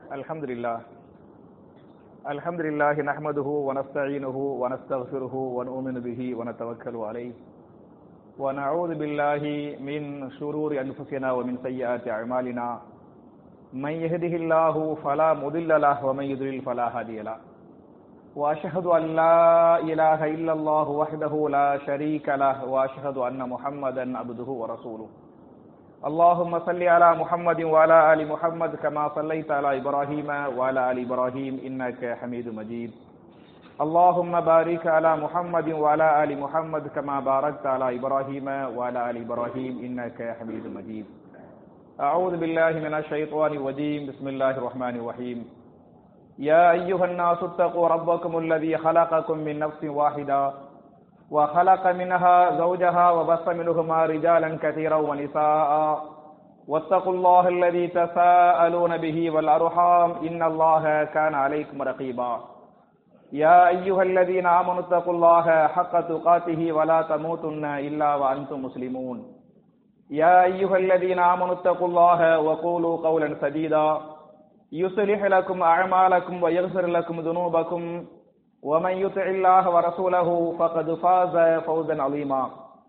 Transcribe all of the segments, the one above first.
الحمد لله الحمد لله نحمده ونستعينه ونستغفره ونؤمن به ونتوكل عليه ونعوذ بالله من شرور أنفسنا ومن سيئات أعمالنا من يهده الله فلا مضل له ومن يضلل فلا هادي له وأشهد أن لا إله إلا الله وحده لا شريك له وأشهد أن محمدا عبده ورسوله اللهم صل على محمد وعلى آل محمد كما صليت على إبراهيم وعلى آل إبراهيم إنك حميد مجيد اللهم بارك على محمد وعلى آل محمد كما باركت على إبراهيم وعلى آل إبراهيم إنك حميد مجيد أعوذ بالله من الشيطان الرجيم بسم الله الرحمن الرحيم يا أيها الناس اتقوا ربكم الذي خلقكم من نفس واحدة وخلق منها زوجها وبث منهما رجالا كثيرا ونساء واتقوا الله الذي تساءلون به والأرحام إن الله كان عليكم رقيبا يا أيها الذين آمنوا اتقوا الله حق تقاته ولا تموتن إلا وأنتم مسلمون يا أيها الذين آمنوا اتقوا الله وقولوا قولا سديدا يصلح لكم أعمالكم ويغفر لكم ذنوبكم ومن يطع الله ورسوله فقد فاز فوزا عظيما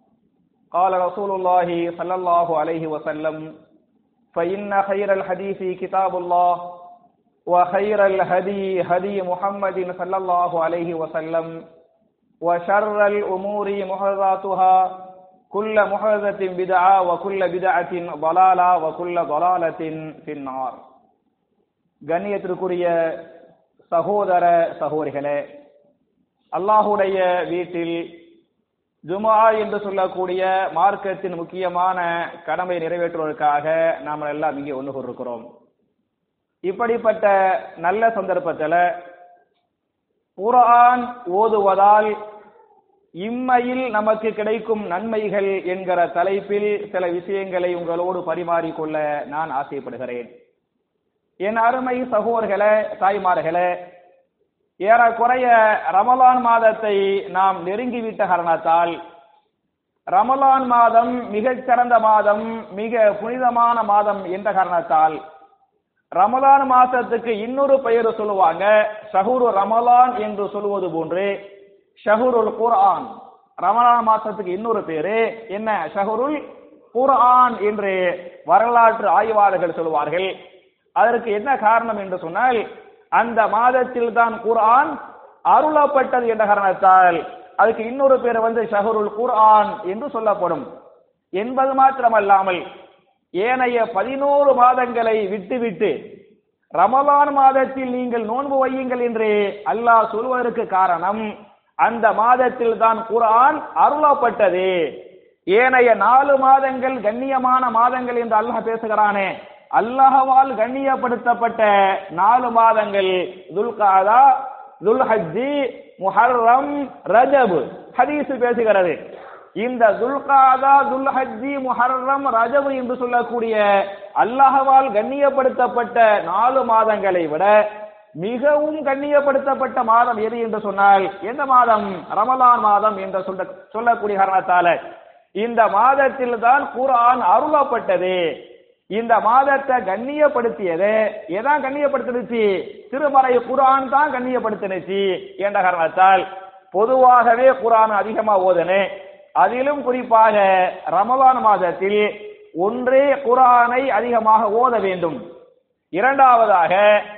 قال رسول الله صلى الله عليه وسلم فإن خير الحديث كتاب الله وخير الهدي هدي محمد صلى الله عليه وسلم وشر الأمور محدثاتها كل محدثة بدعة وكل بدعة ضلالة وكل ضلالة في النار கண்ணியத்திற்குரிய சகோதர சகோதரிகளே அல்லாஹுடைய வீட்டில் ஜுமா என்று சொல்லக்கூடிய மார்க்கத்தின் முக்கியமான கடமை நிறைவேற்றுவதற்காக நாம் எல்லாம் இங்கே ஒன்று கொண்டிருக்கிறோம் இப்படிப்பட்ட நல்ல சந்தர்ப்பத்தில் குரான் ஓதுவதால் இம்மையில் நமக்கு கிடைக்கும் நன்மைகள் என்கிற தலைப்பில் சில விஷயங்களை உங்களோடு பரிமாறிக்கொள்ள நான் ஆசைப்படுகிறேன் என் அருமை சகோதர்களே தாய்மார்களே ஏறக்குறைய ரமலான் மாதத்தை நாம் நெருங்கிவிட்ட காரணத்தால் ரமலான் மாதம் மிகச் சிறந்த மாதம் மிக புனிதமான மாதம் என்ற காரணத்தால் ரமலான் மாசத்துக்கு இன்னொரு பெயர் சொல்லுவாங்க ஷஹூரு ரமலான் என்று சொல்லுவது போன்று ஷஹூருல் குர்ஆன் ரமலான் மாசத்துக்கு இன்னொரு பேரு என்ன ஷஹூருல் குர்ஆன் என்று வரலாற்று ஆய்வாளர்கள் சொல்லுவார்கள் அதற்கு என்ன காரணம் என்று சொன்னால் அந்த மாதத்தில் தான் குர்ஆன் அருளப்பட்டது என்ற காரணத்தால் அதுக்கு இன்னொரு பேர் வந்து ஷஹருல் குர்ஆன் என்று சொல்லப்படும் என்பது மாத்திரமல்லாமல் ஏனைய பதினோரு மாதங்களை விட்டுவிட்டு ரமலான் மாதத்தில் நீங்கள் நோன்பு வையுங்கள் என்று அல்லாஹ் சொல்வதற்கு காரணம் அந்த மாதத்தில் தான் குர்ஆன் அருளப்பட்டது ஏனைய நாலு மாதங்கள் கண்ணியமான மாதங்கள் என்று அல்லாஹ் பேசுகிறானே அல்லாஹவால் கண்ணியப்படுத்தப்பட்ட நாலு மாதங்கள் துல்காதா துல்ஹஜ்ஜி முஹர்ரம் ரஜப் ஹதீஸ் பேசுகிறது இந்த துல்காதா துல்ஹஜ்ஜி முஹர்ரம் ரஜப் என்று சொல்லக்கூடிய அல்லாஹவால் கண்ணியப்படுத்தப்பட்ட நாலு மாதங்களை விட மிகவும் கண்ணியப்படுத்தப்பட்ட மாதம் எது என்று சொன்னால் எந்த மாதம் ரமலான் மாதம் என்று சொல்ல சொல்லக்கூடிய காரணத்தால இந்த மாதத்தில் தான் குரான் அருளப்பட்டது இந்த மாதத்தை கண்ணியப்படுத்தியது எதான் கண்ணியப்படுத்தினுச்சு திருமறை குரான் தான் கண்ணியப்படுத்தினுச்சு என்ற காரணத்தால் பொதுவாகவே குரான் அதிகமா ஓதனு அதிலும் குறிப்பாக ரமலான் மாதத்தில் ஒன்றே குரானை அதிகமாக ஓத வேண்டும் இரண்டாவதாக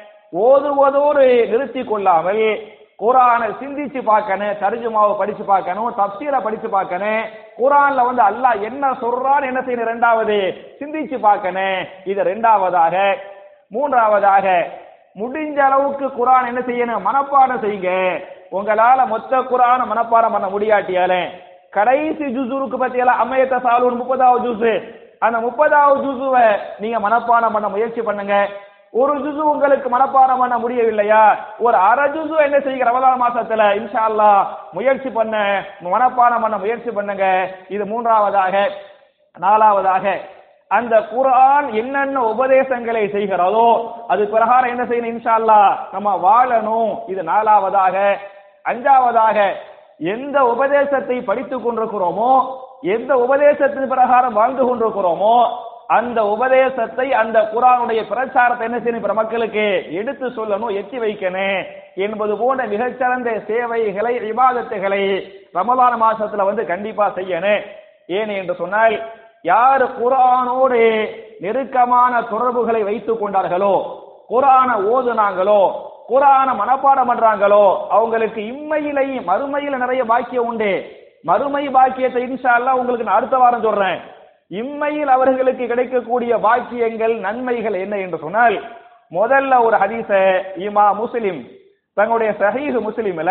ஓதுவதோடு நிறுத்தி கொள்ளாமல் குரானை சிந்திச்சு பார்க்கணும் தர்ஜுமாவை படிச்சு பார்க்கணும் தப்சீரை படிச்சு பார்க்கணும் குரான்ல வந்து அல்லாஹ் என்ன சொல்றான்னு என்ன செய்யணும் ரெண்டாவது சிந்திச்சு பார்க்கணும் இது ரெண்டாவதாக மூன்றாவதாக முடிஞ்ச அளவுக்கு குரான் என்ன செய்யணும் மனப்பாடம் செய்யுங்க உங்களால மொத்த குரான மனப்பாடம் பண்ண முடியாட்டியால கடைசி ஜுசுருக்கு பத்தியெல்லாம் அம்மையத்த சாலூன் முப்பதாவது ஜூசு அந்த முப்பதாவது ஜூசுவை நீங்க மனப்பாடம் பண்ண முயற்சி பண்ணுங்க ஒரு ஜுசு உங்களுக்கு மனப்பாடம் பண்ண முடியவில்லையா ஒரு அரை ஜுசு என்ன செய்கிற ரமலான் மாசத்துல இன்ஷா அல்லா முயற்சி பண்ண மனப்பாடம் பண்ண முயற்சி பண்ணுங்க இது மூன்றாவதாக நாலாவதாக அந்த குரான் என்னென்ன உபதேசங்களை செய்கிறதோ அது பிரகாரம் என்ன செய்யணும் இன்ஷா அல்லா நம்ம வாழணும் இது நாலாவதாக அஞ்சாவதாக எந்த உபதேசத்தை படித்துக் கொண்டிருக்கிறோமோ எந்த உபதேசத்தின் பிரகாரம் வாழ்ந்து கொண்டிருக்கிறோமோ அந்த உபதேசத்தை அந்த குரானுடைய பிரச்சாரத்தை என்ன செய்யணும் இப்ப மக்களுக்கு எடுத்து சொல்லணும் எத்தி வைக்கணும் என்பது போன்ற மிகச்சிறந்த சேவைகளை விவாதத்துகளை ரமலான் மாசத்துல வந்து கண்டிப்பா செய்யணும் ஏன் என்று சொன்னால் யார் குரானோடு நெருக்கமான தொடர்புகளை வைத்துக் கொண்டார்களோ குரான ஓதுனாங்களோ குரான மனப்பாடம் பண்றாங்களோ அவங்களுக்கு இம்மையிலையும் மறுமையில நிறைய பாக்கியம் உண்டு மறுமை பாக்கியத்தை இன்ஷா அல்லாஹ் உங்களுக்கு நான் அடுத்த வாரம் சொல்றேன் இம்மையில் அவர்களுக்கு கிடைக்கக்கூடிய பாக்கியங்கள் நன்மைகள் என்ன என்று சொன்னால் முதல்ல ஒரு ஹதீஸ இமா முஸ்லிம் தங்களுடைய சஹீஹ் முஸ்லிம்ல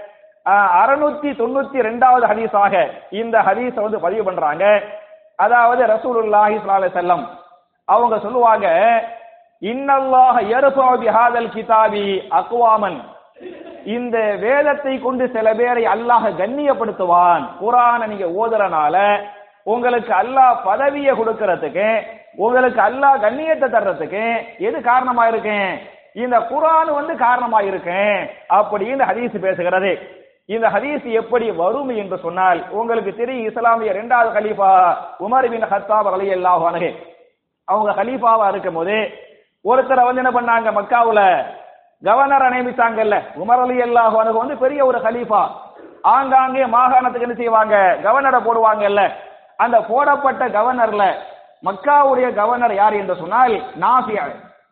அறுநூத்தி தொண்ணூத்தி ரெண்டாவது ஹதீஸாக இந்த ஹதீஸ வந்து பதிவு பண்றாங்க அதாவது ரசூலுல்லாஹி ஸல்லல்லாஹு அலைஹி வஸல்லம் அவங்க சொல்லுவாங்க இன்னல்லாஹ யர்ஃபு பிஹாதல் கிதாபி அக்வாமன் இந்த வேதத்தை கொண்டு சில பேரை அல்லாஹ் கண்ணியப்படுத்துவான் குரானை நீங்க ஓதுறனால உங்களுக்கு அல்லாஹ் பதவியை கொடுக்கறதுக்கு உங்களுக்கு அல்லாஹ் கண்ணியத்தை தர்றதுக்கு எது காரணமா இருக்கேன் இந்த குரான் வந்து காரணமா இருக்கேன் அப்படின்னு ஹதீஸ் பேசுகிறது இந்த ஹதீஸ் எப்படி வரும் என்று சொன்னால் உங்களுக்கு தெரியும் இஸ்லாமிய இரண்டாவது கலீஃபா உமர் பின் ஹத்தாப் ரலியல்லாஹு அன்ஹு அவங்க கலீஃபாவா இருக்கும் போது ஒருத்தரை வந்து என்ன பண்ணாங்க மக்காவுல கவர்னர் நியமிச்சாங்கல்ல உமர் அலி அல்லாஹு அன்ஹு வந்து பெரிய ஒரு கலீஃபா ஆங்காங்கே மாகாணத்துக்கு என்ன செய்வாங்க கவர்னரை போடுவாங்கல்ல அந்த போடப்பட்ட கவர்னர்ல மக்காவுடைய கவர்னர் யார் என்று சொன்னால் நாஃபியா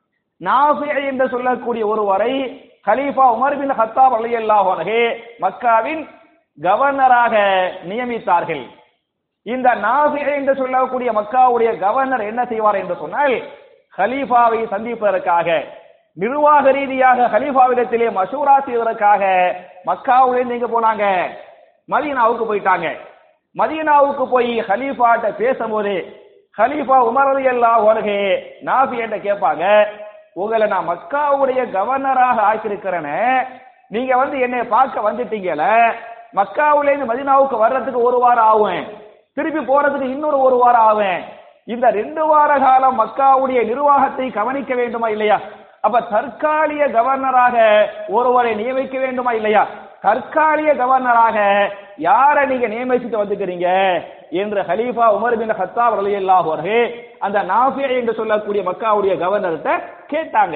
நாஃபியா என்று சொல்லக்கூடிய ஒருவரை கலீஃபா உமர் பின் ஹத்தாப் ரலியல்லாஹு அன்ஹு மக்காவின் கவர்னராக நியமித்தார்கள் இந்த நாஃபியா என்று சொல்லக்கூடிய மக்காவுடைய கவர்னர் என்ன செய்வார் என்று சொன்னால் ஹலீஃபாவை சந்திப்பதற்காக நிர்வாக ரீதியாக ஹலீஃபாவிடத்திலே மசூரா செய்வதற்காக மக்காவிலிருந்து எங்க போனாங்க மதீனாவுக்கு போயிட்டாங்க மதீனாவுக்கு போய் ஹலீஃபாட்ட பேசும்போது ஹலீஃபா உமர் அலி அல்லா வருகே நாஃபியன்ட்ட கேட்பாங்க உங்களை நான் மக்காவுடைய கவர்னராக ஆக்கியிருக்கிறேன்னு நீங்க வந்து என்னை பார்க்க வந்துட்டீங்கல மக்காவுலேருந்து மதினாவுக்கு வர்றதுக்கு ஒரு வாரம் ஆகும் திருப்பி போறதுக்கு இன்னொரு ஒரு வாரம் ஆகும் இந்த ரெண்டு வார காலம் மக்காவுடைய நிர்வாகத்தை கவனிக்க வேண்டுமா இல்லையா அப்ப தற்காலிக கவர்னராக ஒருவரை நியமிக்க வேண்டுமா இல்லையா தற்காலிக கவர்னராக யாரை நீங்க நியமிச்சுட்டு வந்துக்கிறீங்க என்று ஹலீஃபா உமர் பின் ஹத்தாப் ரலியல்லாஹு அன்ஹு அந்த நாஃபி என்று சொல்லக்கூடிய மக்காவுடைய கவர்னர்கிட்ட கேட்டாங்க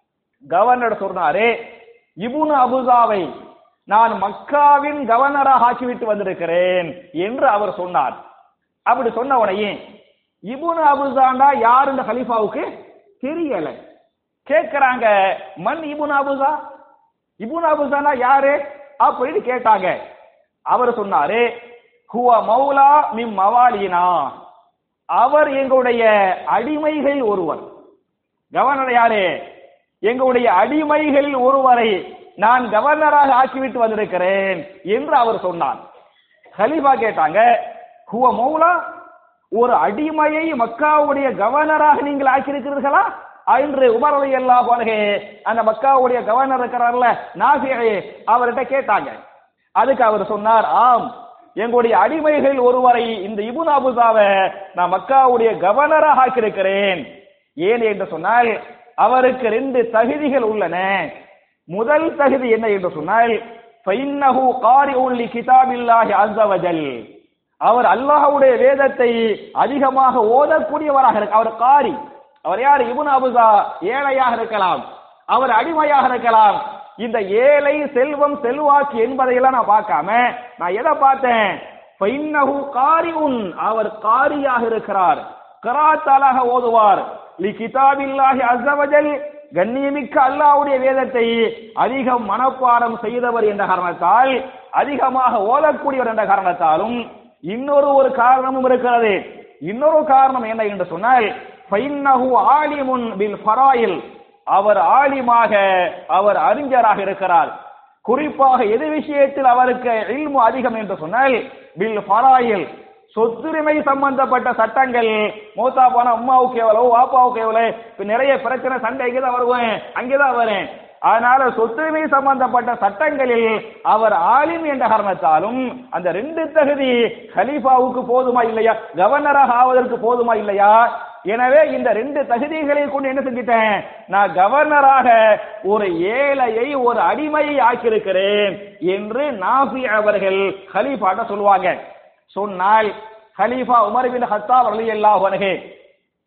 கவர்னர் சொன்னாரு இபுனு அபுசாவை நான் மக்காவின் கவர்னராக ஆக்கிவிட்டு வந்திருக்கிறேன் என்று அவர் சொன்னார் அப்படி சொன்ன உடனே இபுனு அபுசாண்டா யார் இந்த ஹலீஃபாவுக்கு தெரியல கேட்கிறாங்க மண் இபுன் அபுசா இபுன் அபுசானா யாரு அப்படின்னு கேட்டாங்க அவர் சொன்னாரு ஹுவ மௌலா மிம் மவாலினா அவர் எங்களுடைய அடிமைகளில் ஒருவர் கவர்னர் யாரு எங்களுடைய அடிமைகளில் ஒருவரை நான் கவர்னராக ஆக்கிவிட்டு வந்திருக்கிறேன் என்று அவர் சொன்னார் ஹலீஃபா கேட்டாங்க ஹுவ மௌலா ஒரு அடிமையை மக்காவுடைய கவர்னராக நீங்கள் ஆக்கியிருக்கிறீர்களா என்று உமர் அலி அல்லாஹ் அந்த மக்காவுடைய கவர்னர் இருக்கிறார்ல நாசியை அவர்கிட்ட கேட்டாங்க அதுக்கு அவர் சொன்னார் ஆம் எங்களுடைய அடிமைகள் ஒருவரை இந்த இபுன் அபுதாவை நான் மக்காவுடைய கவர்னராக ஆக்கியிருக்கிறேன் ஏன் என்று சொன்னால் அவருக்கு ரெண்டு தகுதிகள் உள்ளன முதல் தகுதி என்ன என்று சொன்னால் ஃபைன்னஹு காரிஉன் லி கிதாபில்லாஹி அஸ்ஸ வஜல் அவர் அல்லாஹ்வுடைய வேதத்தை அதிகமாக ஓதக்கூடியவராக இருக்க அவர் காரி அவர் யார் இபுன் அபுசா ஏழையாக இருக்கலாம் அவர் அடிமையாக இருக்கலாம் இந்த ஏழை செல்வம் செல்வாக்கு என்பதையெல்லாம் நான் பார்க்காம நான் எதை பார்த்தேன் ஃபைன்னஹு காரிஉன் அவர் காரியாக இருக்கிறார் கராத்தாலாக ஓதுவார் லி கிதாபில்லாஹி அஸ்ஸ வஜல் கண்ணியமிக்க அல்லாவுடைய வேதத்தை அதிகம் மனப்பாடம் செய்தவர் என்ற காரணத்தால் அதிகமாக ஓதக்கூடியவர் என்ற காரணத்தாலும் இன்னொரு ஒரு காரணமும் இருக்கிறது இன்னொரு காரணம் என்ன என்று சொன்னால் ஃபைன்னஹு ஆலிமுன் பில் ஃபராயில் அவர் ஆலிமாக அவர் அறிஞராக இருக்கிறார் குறிப்பாக எது விஷயத்தில் அவருக்கு இல்மு அதிகம் என்று சொன்னால் பில் ஃபராயில் சொத்துரிமை சம்பந்தப்பட்ட சட்டங்கள் மூத்தா போன அம்மாவுக்கு எவ்வளவு வாப்பாவுக்கு எவ்வளவு இப்ப நிறைய பிரச்சனை சண்டை இங்கதான் வருவேன் அங்கேதான் வரேன் அதனால சொத்துரிமை சம்பந்தப்பட்ட சட்டங்களில் அவர் ஆலிம் என்ற காரணத்தாலும் அந்த ரெண்டு தகுதி ஹலீஃபாவுக்கு போதுமா இல்லையா கவர்னராக ஆவதற்கு போதுமா இல்லையா எனவே இந்த ரெண்டு தகுதிகளை கொண்டு என்ன செஞ்சிட்டேன் நான் கவர்னராக ஒரு ஏழையை ஒரு அடிமையை ஆக்கியிருக்கிறேன் என்று நாபி அவர்கள் ஹலீஃபாட்ட சொல்லுவாங்க சொன்னால் ஹலீஃபா உமர் பின் ஹத்தாப் ரலியல்லாஹு அன்ஹு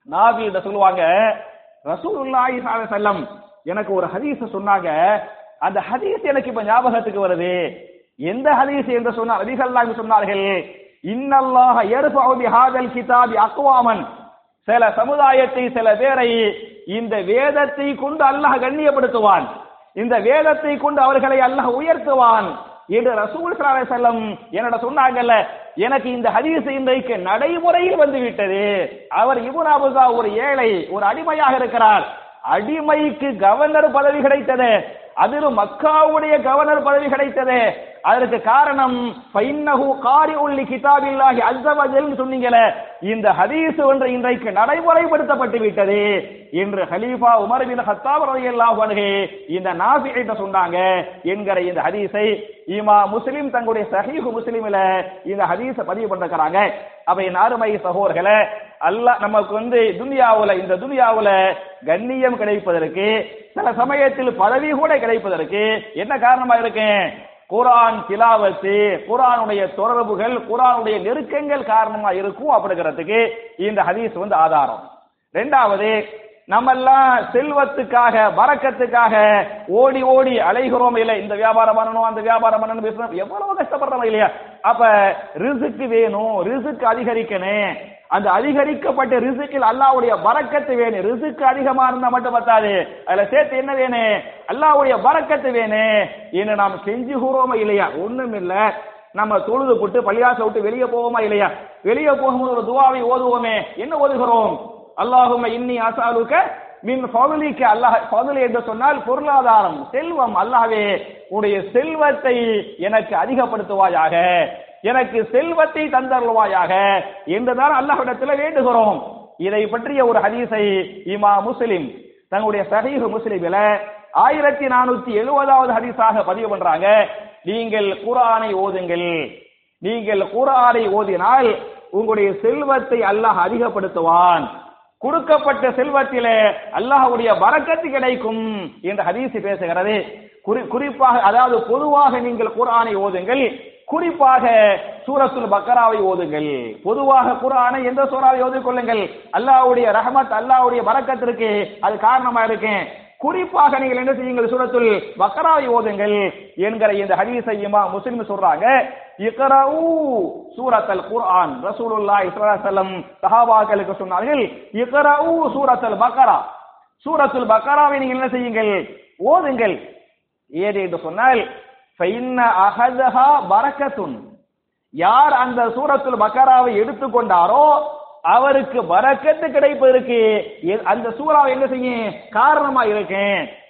நாபியிட சொல்லுவாங்க ரசூலுல்லாஹி ஸல்லல்லாஹு அலைஹி வஸல்லம் எனக்கு ஒரு ஹதீஸ் சொன்னாங்க அந்த ஹதீஸ் எனக்கு இப்ப ஞாபகத்துக்கு வருது எந்த ஹதீஸ் என்று சொன்னால் நபிகள் சொன்னார்கள் இன்னல்லாஹ யர்ஃபஉ பிஹாதல் கிதாபி அக்வாமன் சில சமுதாயத்தை சில பேரை இந்த வேதத்தை கொண்டு அல்லாஹ் கண்ணியப்படுத்துவான் இந்த வேதத்தை கொண்டு அவர்களை அல்லாஹ் உயர்த்துவான் என்று ரசூல் ஸல்லல்லாஹு அலைஹி வஸல்லம் என்னோட சொன்னாங்கல்ல எனக்கு இந்த ஹதீஸ் இன்றைக்கு நடைமுறையில் வந்து விட்டது அவர் இப்னு அபுசா ஒரு ஏழை ஒரு அடிமையாக இருக்கிறார் அடிமைக்கு கவர்னர் பதவி கிடைத்தது அதிலும் மக்காவுடைய கவர்னர் பதவி கிடைத்தது அதற்கு காரணம் ஃபைன்னஹு காரிஉல் கிதாபில்லாஹி அஸ்ஸ வஜல்னு சொன்னீங்களே இந்த ஹதீஸ் ஒன்று இன்றைக்கு நடைமுறைப்படுத்தப்பட்டு விட்டது என்று ஹலீஃபா உமர் பின் ஹத்தாப் ரலியல்லாஹு அன்ஹு இந்த நாஃபிகிட்ட சொன்னாங்க என்கிற இந்த ஹதீஸை இமா முஸ்லிம் தங்களுடைய சஹீஹ் முஸ்லிமில இந்த ஹதீஸை பதிவு பண்ணிருக்கிறாங்க அப்ப என் அருமை சகோதரர்களே அல்லாஹ் நமக்கு வந்து துனியாவுல இந்த துனியாவுல கண்ணியம் கிடைப்பதற்கு சில சமயத்தில் பதவி கூட கிடைப்பதற்கு என்ன காரணமா இருக்கு குரான் திலாவத்து குரானுடைய தொடர்புகள் குரானுடைய நெருக்கங்கள் காரணமா இருக்கும் அப்படிங்கிறதுக்கு இந்த ஹதீஸ் வந்து ஆதாரம் ரெண்டாவது நம்மெல்லாம் செல்வத்துக்காக வரக்கத்துக்காக ஓடி ஓடி அலைகிறோம் இல்ல இந்த வியாபாரம் பண்ணணும் அந்த வியாபாரம் பண்ணணும் பேசணும் எவ்வளவு கஷ்டப்படுறோம் இல்லையா அப்ப ரிசுக்கு வேணும் ரிசுக்கு அதிகரிக்கணும் அந்த அதிகரிக்கப்பட்ட ரிசுக்கில் அல்லாவுடைய வரக்கத்து வேணும் ரிசுக்கு அதிகமா இருந்தா மட்டும் பத்தாது அதுல சேர்த்து என்ன வேணும் அல்லாவுடைய வரக்கத்து வேணும் என்று நாம் செஞ்சு கூறோமா இல்லையா ஒண்ணும் இல்ல நம்ம தொழுது போட்டு பள்ளியாசை விட்டு வெளியே போவோமா இல்லையா வெளியே போகும்போது ஒரு துவாவை ஓதுவோமே என்ன ஓதுகிறோம் அல்லாஹும இன்னி அசாலுக்க மின் ஃபதுலிக்க அல்லாஹ் ஃபதுல் என்று சொன்னால் பொருளாதாரம் செல்வம் அல்லாஹ்வே உடைய செல்வத்தை எனக்கு அதிகப்படுத்துவாயாக எனக்கு செல்வத்தை தந்தருள்வாயாக என்றுதான் அல்லாஹ்விடத்தில் வேண்டுகிறோம் இதை பற்றிய ஒரு ஹதீஸை இமா முஸ்லிம் தங்களுடைய சஹீஹ் முஸ்லிமில ஆயிரத்தி நானூத்தி எழுபதாவது ஹதீஸாக பதிவு பண்றாங்க நீங்கள் குரானை ஓதுங்கள் நீங்கள் குரானை ஓதினால் உங்களுடைய செல்வத்தை அல்லாஹ் அதிகப்படுத்துவான் கொடுக்கப்பட்ட செல்வத்திலே அல்லாஹ்வுடைய வரக்கத்து கிடைக்கும் என்று ஹதீஸ் பேசுகிறது குறி- குறிப்பாக அதாவது பொதுவாக நீங்கள் குர்ஆனை ஓதுங்கள் குறிப்பாக சூரத்துல் பக்கராவை ஓதுங்கள் பொதுவாக குர்ஆனை எந்த சூறாவை ஓதிக்கொள்ளுங்கள் அல்லாஹ்வுடைய ரஹமத் அல்லாஹ்வுடைய வரக்கத்திற்கு அது காரணமா இருக்கு குறிப்பாக நீங்கள் என்ன செய்யுங்கள் சூரத்துல் பக்கராவை ஓதுங்கள் என்கிற இந்த ஹதீஸை இமாம் முஸ்லிம் சொல்றாங்க இக்ரவு சூரத்தல் குர்ஆன் ரசூலுல்லாஹி ஸல்லல்லாஹு அலைஹி வஸல்லம் சஹாபாக்களுக்கு சொன்னார்கள் இக்ரவு சூரத்தல் பக்கரா சூரத்துல் பக்கராவை நீங்கள் என்ன செய்யுங்கள் ஓதுங்கள் ஏது என்று சொன்னால் ஃபைன்ன அஹதஹா பரக்கத்துன் யார் அந்த சூரத்துல் பக்கராவை எடுத்துக்கொண்டாரோ அவருக்கு பரக்கத்து கிடைப்பதற்கு எ- அந்த சூறாவை என்ன செய்யும் காரணமா இருக்கு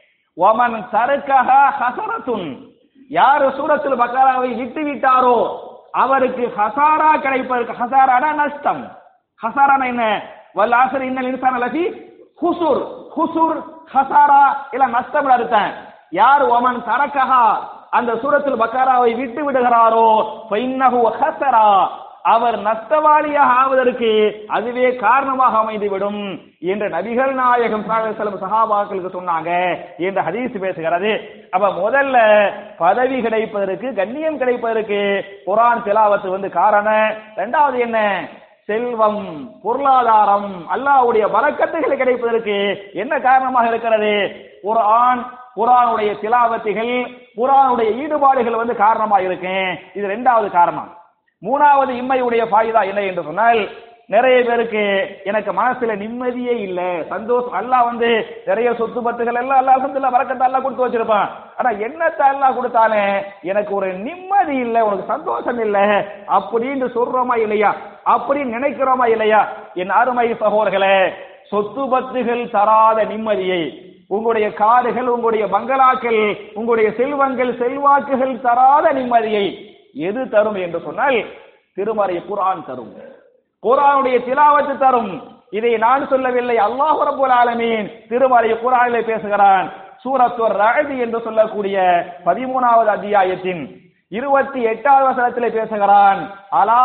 ஒமன் சருக்கஹா ஹசரத்துன் யார் சூரத்துல் பக்கராவை விட்டு விட்டாரோ அவருக்கு ஹசாரா கிடைப்பதற்கு ஹசாரானா நஷ்டம் ஹசாரானா என்ன வல் ஆசர் இன்னல் இன்சான லஃபி ஹுசுர் ஹுசுர் ஹசாரா இல்ல நஷ்டம் அர்த்தம் யார் ஒமன் தரக்கஹா அந்த சூரத்துல் பக்காராவை விட்டு விடுகிறாரோ ஃபைன்னஹு ஹஸரா அவர் நஷ்டவாளியாக ஆவதற்கு அதுவே காரணமாக அமைந்துவிடும் என்று நபிகள் நாயகம் ஸல்லல்லாஹு அலைஹி வஸல்லம் சஹாபாக்களுக்கு சொன்னாங்க என்று ஹதீஸ் பேசுகிறது அப்ப முதல்ல பதவி கிடைப்பதற்கு கண்ணியம் கிடைப்பதற்கு குர்ஆன் திலாவத்து வந்து காரணம் ரெண்டாவது என்ன செல்வம் பொருளாதாரம் அல்லாஹ்வுடைய பரக்கத்துகள் கிடைப்பதற்கு என்ன காரணமாக இருக்கிறது குர்ஆன் குர்ஆனுடைய திலாவத்துகள் குர்ஆனுடைய ஈடுபாடுகள் வந்து காரணமா இருக்கு இது ரெண்டாவது காரணம் மூணாவது இம்மையுடைய ஃபாயிதா என்ன என்று சொன்னால் நிறைய பேருக்கு எனக்கு மனசுல நிம்மதியே இல்ல சந்தோஷம் அல்லாஹ் வந்து நிறைய சொத்து பத்துகள் எல்லாம் அல்லாஹ் அல்ஹம்துலில்லாஹ் பரக்கத்தை அல்லாஹ் கொடுத்து வச்சிருப்பான் ஆனா என்னத்தை அல்லாஹ் கொடுத்தானே எனக்கு ஒரு நிம்மதி இல்ல உனக்கு சந்தோஷம் இல்ல அப்படின்னு சொல்றோமா இல்லையா அப்படின்னு நினைக்கிறோமா இல்லையா என் அருமை சகோதரர்களே சொத்து பத்துகள் தராத நிம்மதியை உங்களுடைய காடுகள் உங்களுடைய பங்களாக்கள் உங்களுடைய செல்வங்கள் செல்வாக்குகள் தராத நிம்மதியை எது தரும் என்று சொன்னால் திருமறை குர்ஆன் தரும் குர்ஆனுடைய திலாவத்து தரும் இதை நான் சொல்லவில்லை அல்லாஹ் ரப்பல் ஆலமீன் திருமறை குர்ஆனிலே பேசுகிறான் சூரத்துர் ரஅத் என்று சொல்லக்கூடிய பதிமூணாவது அத்தியாயத்தின் இருபத்தி எட்டாவது வசனத்திலே பேசுகிறான் அலா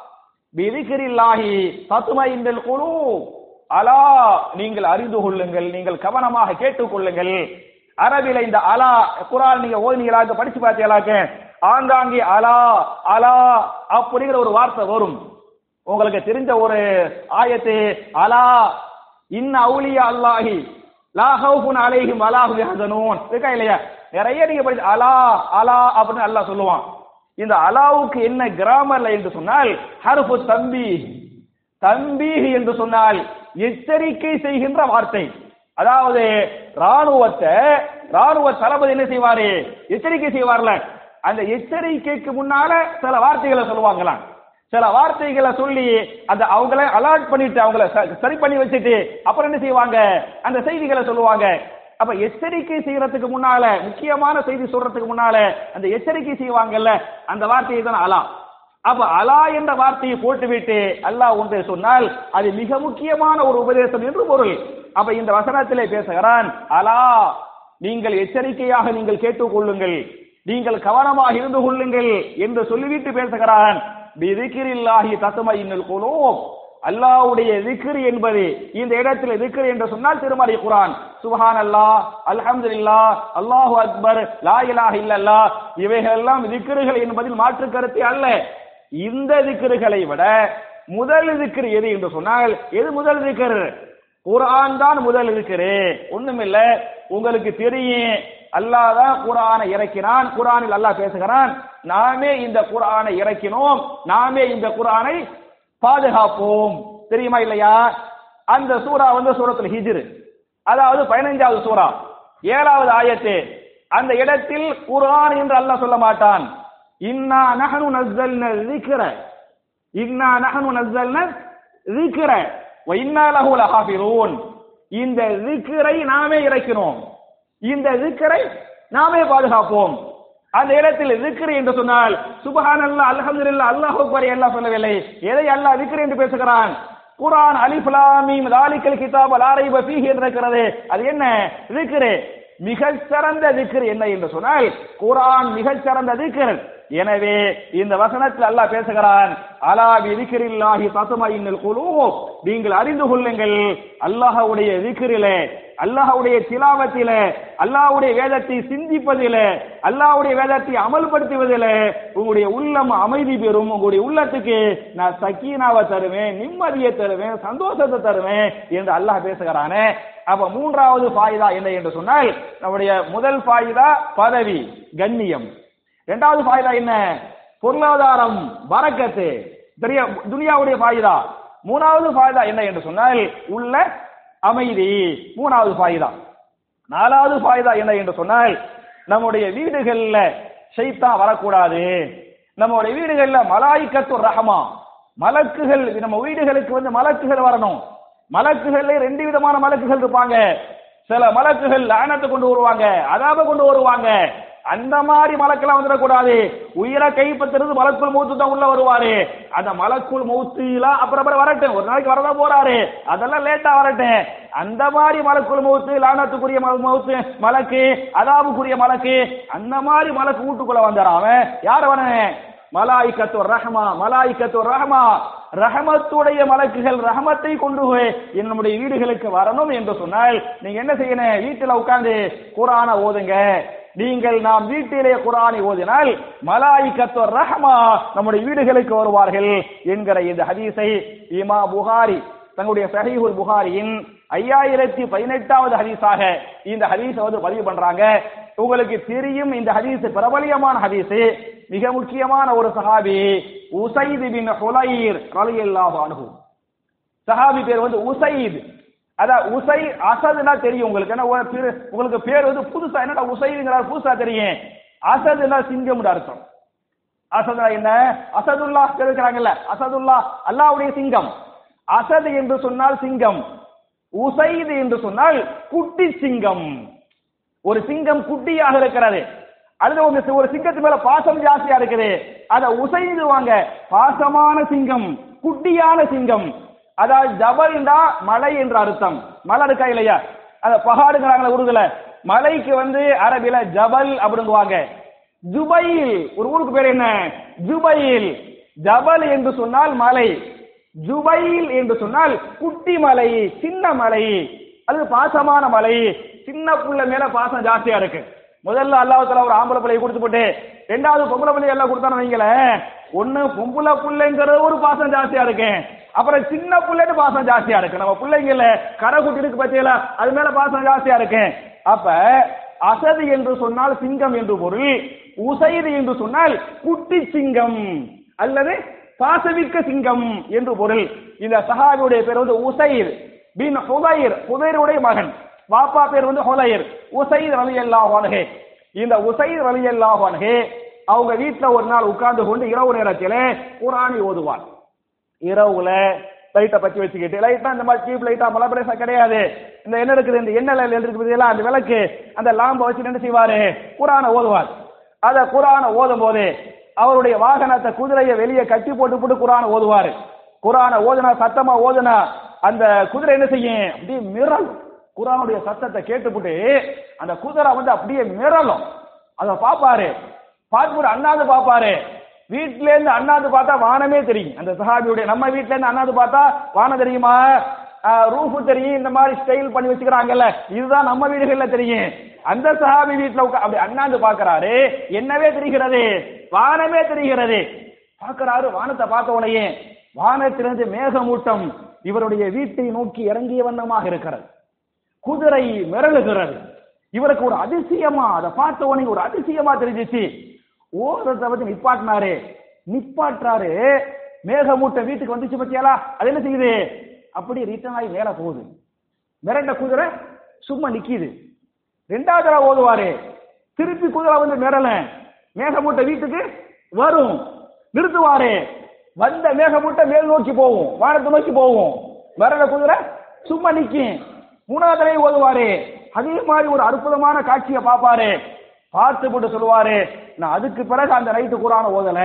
பிதிகிரில்லாஹி தத்துமைந்தல் குழு அலா நீங்கள் அறிந்து கொள்ளுங்கள் நீங்கள் கவனமாக கேட்டுக்கொள்ளுங்கள் அரபில இந்த அலா குரான் நீங்க ஓதினீங்களாக்க படிச்சு பார்த்தீங்களாக்க ஆங்காங்கே அலா அலா அப்படிங்கிற ஒரு வார்த்தை வரும் உங்களுக்கு தெரிஞ்ச ஒரு ஆயத்து அலா இன்ன அவுலியா அல்லாஹி லா ஹவுஃபுன் அலைஹிம் வலா ஹும் யஹ்சனூன் இருக்கா இல்லையா நிறைய நீங்க படிச்சு அலா அலா அப்படின்னு அல்லாஹ் சொல்லுவான் இந்த அலாவுக்கு என்ன கிராமர்ல என்று சொன்னால் ஹர்ஃபு தம்பி தம்பி என்று சொன்னால் எச்சரிக்கை செய்கின்ற வார்த்தை அதாவது ராணுவத்தை ராணுவ தளபதி என்ன செய்வாரு எச்சரிக்கை செய்வார்ல அந்த எச்சரிக்கைக்கு முன்னால சில வார்த்தைகளை சொல்லுவாங்களாம் சில வார்த்தைகளை சொல்லி அந்த அவங்கள அலர்ட் பண்ணிட்டு அவங்கள ச- சரி பண்ணி வச்சுட்டு அப்புறம் என்ன செய்வாங்க அந்த செய்திகளை சொல்லுவாங்க அப்ப எச்சரிக்கை செய்யறதுக்கு முன்னால முக்கியமான செய்தி சொல்றதுக்கு முன்னால அந்த எச்சரிக்கை செய்வாங்கல்ல அந்த வார்த்தையை தான் அலா அப்ப அலா என்ற வார்த்தையை போட்டுவிட்டு அல்லாஹ் ஒன்றை சொன்னால் அது மிக முக்கியமான ஒரு உபதேசம் என்று பொருள் அப்ப இந்த வசனத்திலே பேசுகிறான் அலா நீங்கள் எச்சரிக்கையாக நீங்கள் கேட்டுக்கொள்ளுங்கள் நீங்கள் கவனமாக இருந்து கொள்ளுங்கள் என்று சொல்லிவிட்டு பேசுகிறான் பிதிக்கிரில்லாஹி தத்துமையின்னல் குலூப் அல்லாஹ்வுடைய திக்ர் என்பது இந்த இடத்தில் திக்ர் என்று சொன்னால் திருமறை குரான் சுபஹான் அல்லாஹ் அல்ஹம்துலில்லாஹ் அல்லாஹு அக்பர் லா இலாஹ இல்லல்லாஹ் இவைகள் எல்லாம் திக்ருகள் என்பதில் மாற்று கருத்து அல்ல இந்த திக்ருகளை விட முதல் திக்ர் எது என்று சொன்னால் எது முதல் திக்ர் குர்ஆன் தான் முதல் திக்ரு ஒண்ணுமில்ல உங்களுக்கு தெரியும் அல்லாஹ் தான் குர்ஆனை இறக்கினான் குர்ஆனில் அல்லாஹ் பேசுகிறான் நாமே இந்த குர்ஆனை இறக்கினோம் நாமே இந்த குர்ஆனை பாதுகாப்போம் தெரியுமா இல்லையா அந்த சூரா வந்து சூரத்துல் ஹிஜ்ர் அதாவது பதினைஞ்சாவது சூரா ஏழாவது ஆயத்து அந்த இடத்தில் குர்ஆன் என்று அல்லாஹ் சொல்ல மாட்டான் இன்னா நஹனு நஸ்ஸல்ன ذிக்ர இன்னா நஹனு நஸ்ஸல்ன ذிக்ர வ இன்னா லஹு லஹாஃபிரூன் இந்த ذிக்ரை நாமே இறக்கினோம் இந்த ذிக்ரை நாமே பாதுகாப்போம் அந்த இடத்தில் ذிக்ர் என்று சொன்னால் சுப்ஹானல்லாஹ் அல்ஹம்துலில்லாஹ் அல்லாஹ் அக்பர் எல்லாம் சொல்லவில்லை எதை அல்லாஹ் ذிக்ர் என்று பேசுகிறான் குர்ஆன் அலிஃப் லாம் மீம் தாலிகல் கிதாப் லா ரைப ஃபீஹி என்று இருக்கிறது அது என்ன ذிக்ர் மிகச் சிறந்த திக்ர் என்ன என்று சொன்னால் குர்ஆன் மிகச் சிறந்த திக்ர் எனவே இந்த வசனத்தில் அல்லாஹ் பேசுகிறான் அலா விதிக்கிரில்லாஹி தத்துமையின்னல் குலூப் நீங்கள் அறிந்து கொள்ளுங்கள் அல்லாஹ்வுடைய திக்ரிலே அல்லாஹ்வுடைய திலாவத்திலே அல்லாஹ்வுடைய வேதத்தை சிந்திப்பதிலே அல்லாஹ்வுடைய வேதத்தை அமல்படுத்துவதிலே உங்களுடைய உள்ளம் அமைதி பெறும் உங்களுடைய உள்ளத்துக்கு நான் சக்கீனாவை தருவேன் நிம்மதியை தருவேன் சந்தோஷத்தை தருவேன் என்று அல்லாஹ் பேசுகிறானே அப்ப மூன்றாவது ஃபாயிதா என்ன என்று சொன்னால் நம்முடைய முதல் ஃபாயிதா பதவி கண்ணியம் இரண்டாவது ஃபாயிதா என்ன பொருளாதாரம் பரக்கத்து தெரிய துனியாவுடைய ஃபாயிதா மூணாவது ஃபாயிதா என்ன என்று சொன்னால் உள்ள அமைதி மூணாவது ஃபாயிதா நாலாவது ஃபாயிதா என்ன என்று சொன்னால் நம்முடைய வீடுகள்ல ஷைத்தான் வரக்கூடாது நம்முடைய வீடுகள்ல மலாய்க்கத்து ரஹமா மலக்குகள் நம்ம வீடுகளுக்கு வந்து மலக்குகள் வரணும் மலக்குகள்ல ரெண்டு விதமான மலக்குகள் இருப்பாங்க சில மலக்குகள் லானத்தை கொண்டு வருவாங்க அதாப கொண்டு வருவாங்க அந்த மாதிரி மலக்கெல்லாம் வந்துடக்கூடாது உயிரை கைப்பற்றுறது மலக்குள் மௌத்து தான் உள்ள வருவாரு அந்த மலக்குள் மௌத்துலாம் அப்புறம் அப்புறம் வரட்டும் ஒரு நாளைக்கு வரதான் போறாரு அதெல்லாம் லேட்டா வரட்டும் அந்த மாதிரி மலக்குள் மௌத்து லானத்துக்குரிய ம- மௌத்து மலக்கு அதாபுக்குரிய மலக்கு அந்த மாதிரி மலக்கு வீட்டுக்குள்ள வந்தாரான் அவன் யார் அவனே மலாய்க்கத்து ரஹமா மலாய்க்கத்து ரஹமா ரஹமத்துடைய மலக்குகள் ரஹமத்தை கொண்டு போய் நம்முடைய வீடுகளுக்கு வரணும் என்று சொன்னால் நீங்க என்ன செய்யணும் வீட்டுல உட்கார்ந்து குரான ஓதுங்க நீங்கள் நாம் வீட்டிலே குரானை ஓதினால் மலாய்க்கத்து ரஹமா நம்முடைய வீடுகளுக்கு வருவார்கள் என்கிற இந்த ஹதீஸை இமா புகாரி தங்களுடைய சஹீஹுல் புகாரியின் ஐயாயிரத்தி பதினெட்டாவது ஹதீஸாக இந்த ஹதீஸை வந்து பதிவு பண்றாங்க உங்களுக்கு தெரியும் இந்த ஹதீஸ் பிரபலியமான ஹதீஸ் மிக முக்கியமான ஒரு சஹாபி உசைத் பின் ஹுலைர் ரலியல்லாஹு அன்ஹு சஹாபி பேர் வந்து உசைத் அதான் உசை அசதுனா தெரியும் உங்களுக்கு ஏன்னா ஒரு பேரு- உங்களுக்கு பேர் வந்து புதுசா என்னடா உசைதுங்கிறார் புதுசா தெரியும் அசதுனா சிங்கம்னு அர்த்தம் அசதுனா என்ன அசதுல்லா இருக்கிறாங்கல்ல அசதுல்லா அல்லாஹ்வுடைய சிங்கம் அசது என்று சொன்னால் சிங்கம் உசைது என்று சொன்னால் குட்டி சிங்கம் ஒரு சிங்கம் குட்டியாக இருக்கிறது அல்லது உங்க சி- ஒரு சிங்கத்து மேல பாசம் ஜாஸ்தியா இருக்குது அத உசைதுவாங்க பாசமான சிங்கம் குட்டியான சிங்கம் அதாவது ஜபல்டா மலை என்ற அர்த்தம் மலை இருக்கா இல்லையா அத பகாடுங்கிறாங்களே உருதுல மலைக்கு வந்து அரபில ஜபல் அப்படிங்குவாங்க ஜுபைல் ஒரு ஊருக்கு பேர் என்ன ஜுபைல் ஜபல் என்று சொன்னால் மலை ஜுபைல் என்று சொன்னால் குட்டி மலை சின்ன மலை அது பாசமான மலை சின்ன புள்ள மேல பாசம் ஜாஸ்தியா இருக்கு முதல்ல அல்லாஹ் தஆலா ஒரு ஆம்பளை பிள்ளையை கொடுத்து போட்டு ரெண்டாவது பொம்பளை பிள்ளை எல்லாம் கொடுத்தானு வைங்களேன் ஒண்ணு பொம்பளை பிள்ளைங்கிறது ஒரு பாசம் ஜாஸ்தியா இருக்கு அப்புறம் சின்ன பிள்ளைன்னு பாசம் ஜாஸ்தியா இருக்கு நம்ம பிள்ளைங்கள கடைக்குட்டி இருக்கு பத்தியல அது மேல பாசம் ஜாஸ்தியா இருக்கு அப்ப அசது என்று சொன்னால் சிங்கம் என்று பொருள் உசைது என்று சொன்னால் குட்டி சிங்கம் அல்லது பாசமிக்க சிங்கம் என்று பொருள் இந்த சஹாபியுடைய பேர் வந்து உசைர் பின் ஹுதைர் ஹுதைருடைய மகன் பாப்பா பேர் வந்து ஹுதைர் உசைர் ரலியல்லாஹு அன்ஹு இந்த உசைர் ரலியல்லாஹு அன்ஹு அவங்க வீட்ல ஒரு நாள் உட்கார்ந்து கொண்டு இரவு நேரத்திலே குர்ஆனை ஓதுவார் இரவுல லைட்டை பத்தி வச்சுக்கிட்டு லைட்டா இந்த மாதிரி சீப் லைட்டா மலப்பிரேசா கிடையாது இந்த என்ன இருக்குது இந்த எண்ணெய் இருக்குது எல்லாம் அந்த விளக்கு அந்த லாம்பை வச்சு என்ன செய்வாரு குரானை ஓதுவார் அத குரானை ஓதும் போது அவருடைய வாகனத்தை குதிரையை வெளியே கட்டி போட்டு போட்டு குரானை ஓதுவாரு குரானை ஓதுனா சத்தமா ஓதுனா அந்த குதிரை என்ன செய்யும் அப்படியே மிரளும் குரானுடைய சத்தத்தை கேட்டுப்புட்டு அந்த குதிரை வந்து அப்படியே மிரளும் அதை பாப்பாரு பார்த்துட்டு அண்ணாந்து பாப்பாரு வீட்ல இருந்து அண்ணாந்து பார்த்தா வானமே தெரியும் அந்த சஹாபியுடைய நம்ம வீட்ல இருந்து அண்ணாந்து பார்த்தா வானம் தெரியுமா ரூஃப் தெரியும் இந்த மாதிரி ஸ்டைல் பண்ணி வச்சுக்கிறாங்கல்ல இதுதான் நம்ம வீடுகள்ல தெரியும் அந்த சஹாபி வீட்ல உட்கா அப்படி அண்ணாந்து பாக்குறாரு என்னவே தெரிகிறது வானமே தெரிகிறது பார்க்கறாரு வானத்தை பார்த்த உடனே வானத்திலிருந்து மேகமூட்டம் இவருடைய வீட்டை நோக்கி இறங்கிய வண்ணமாக இருக்கிறது குதிரை மிரளுகிறது இவருக்கு ஒரு அதிசயமா அதை பார்த்த உடனே ஒரு அதிசயமா தெரிஞ்சிச்சு ஓரத்தை வந்து நிப்பாட்டினாரு நிப்பாட்டுறாரு மேகமூட்டை வீட்டுக்கு வந்துச்சு பத்தியாலா அது என்ன செய்யுது அப்படி ரிட்டர்ன் ஆகி மேல போகுது மிரண்ட குதிரை சும்மா நிக்குது ரெண்டாவது தடவை ஓதுவாரு திருப்பி குதிரை வந்து மிரல மேகமூட்டை வீட்டுக்கு வரும் நிறுத்துவாரு வந்த மேகமூட்டை மேல் நோக்கி போகும் வானத்தை நோக்கி போகும் மிரண்ட குதிரை சும்மா நிக்கும் மூணாவது தடவை ஓதுவாரு அதே மாதிரி ஒரு அற்புதமான காட்சியை பார்ப்பாரு பார்த்து போட்டு சொல்லுவாரு நான் அதுக்கு பிறகு அந்த நைட்டு குரானை ஓதல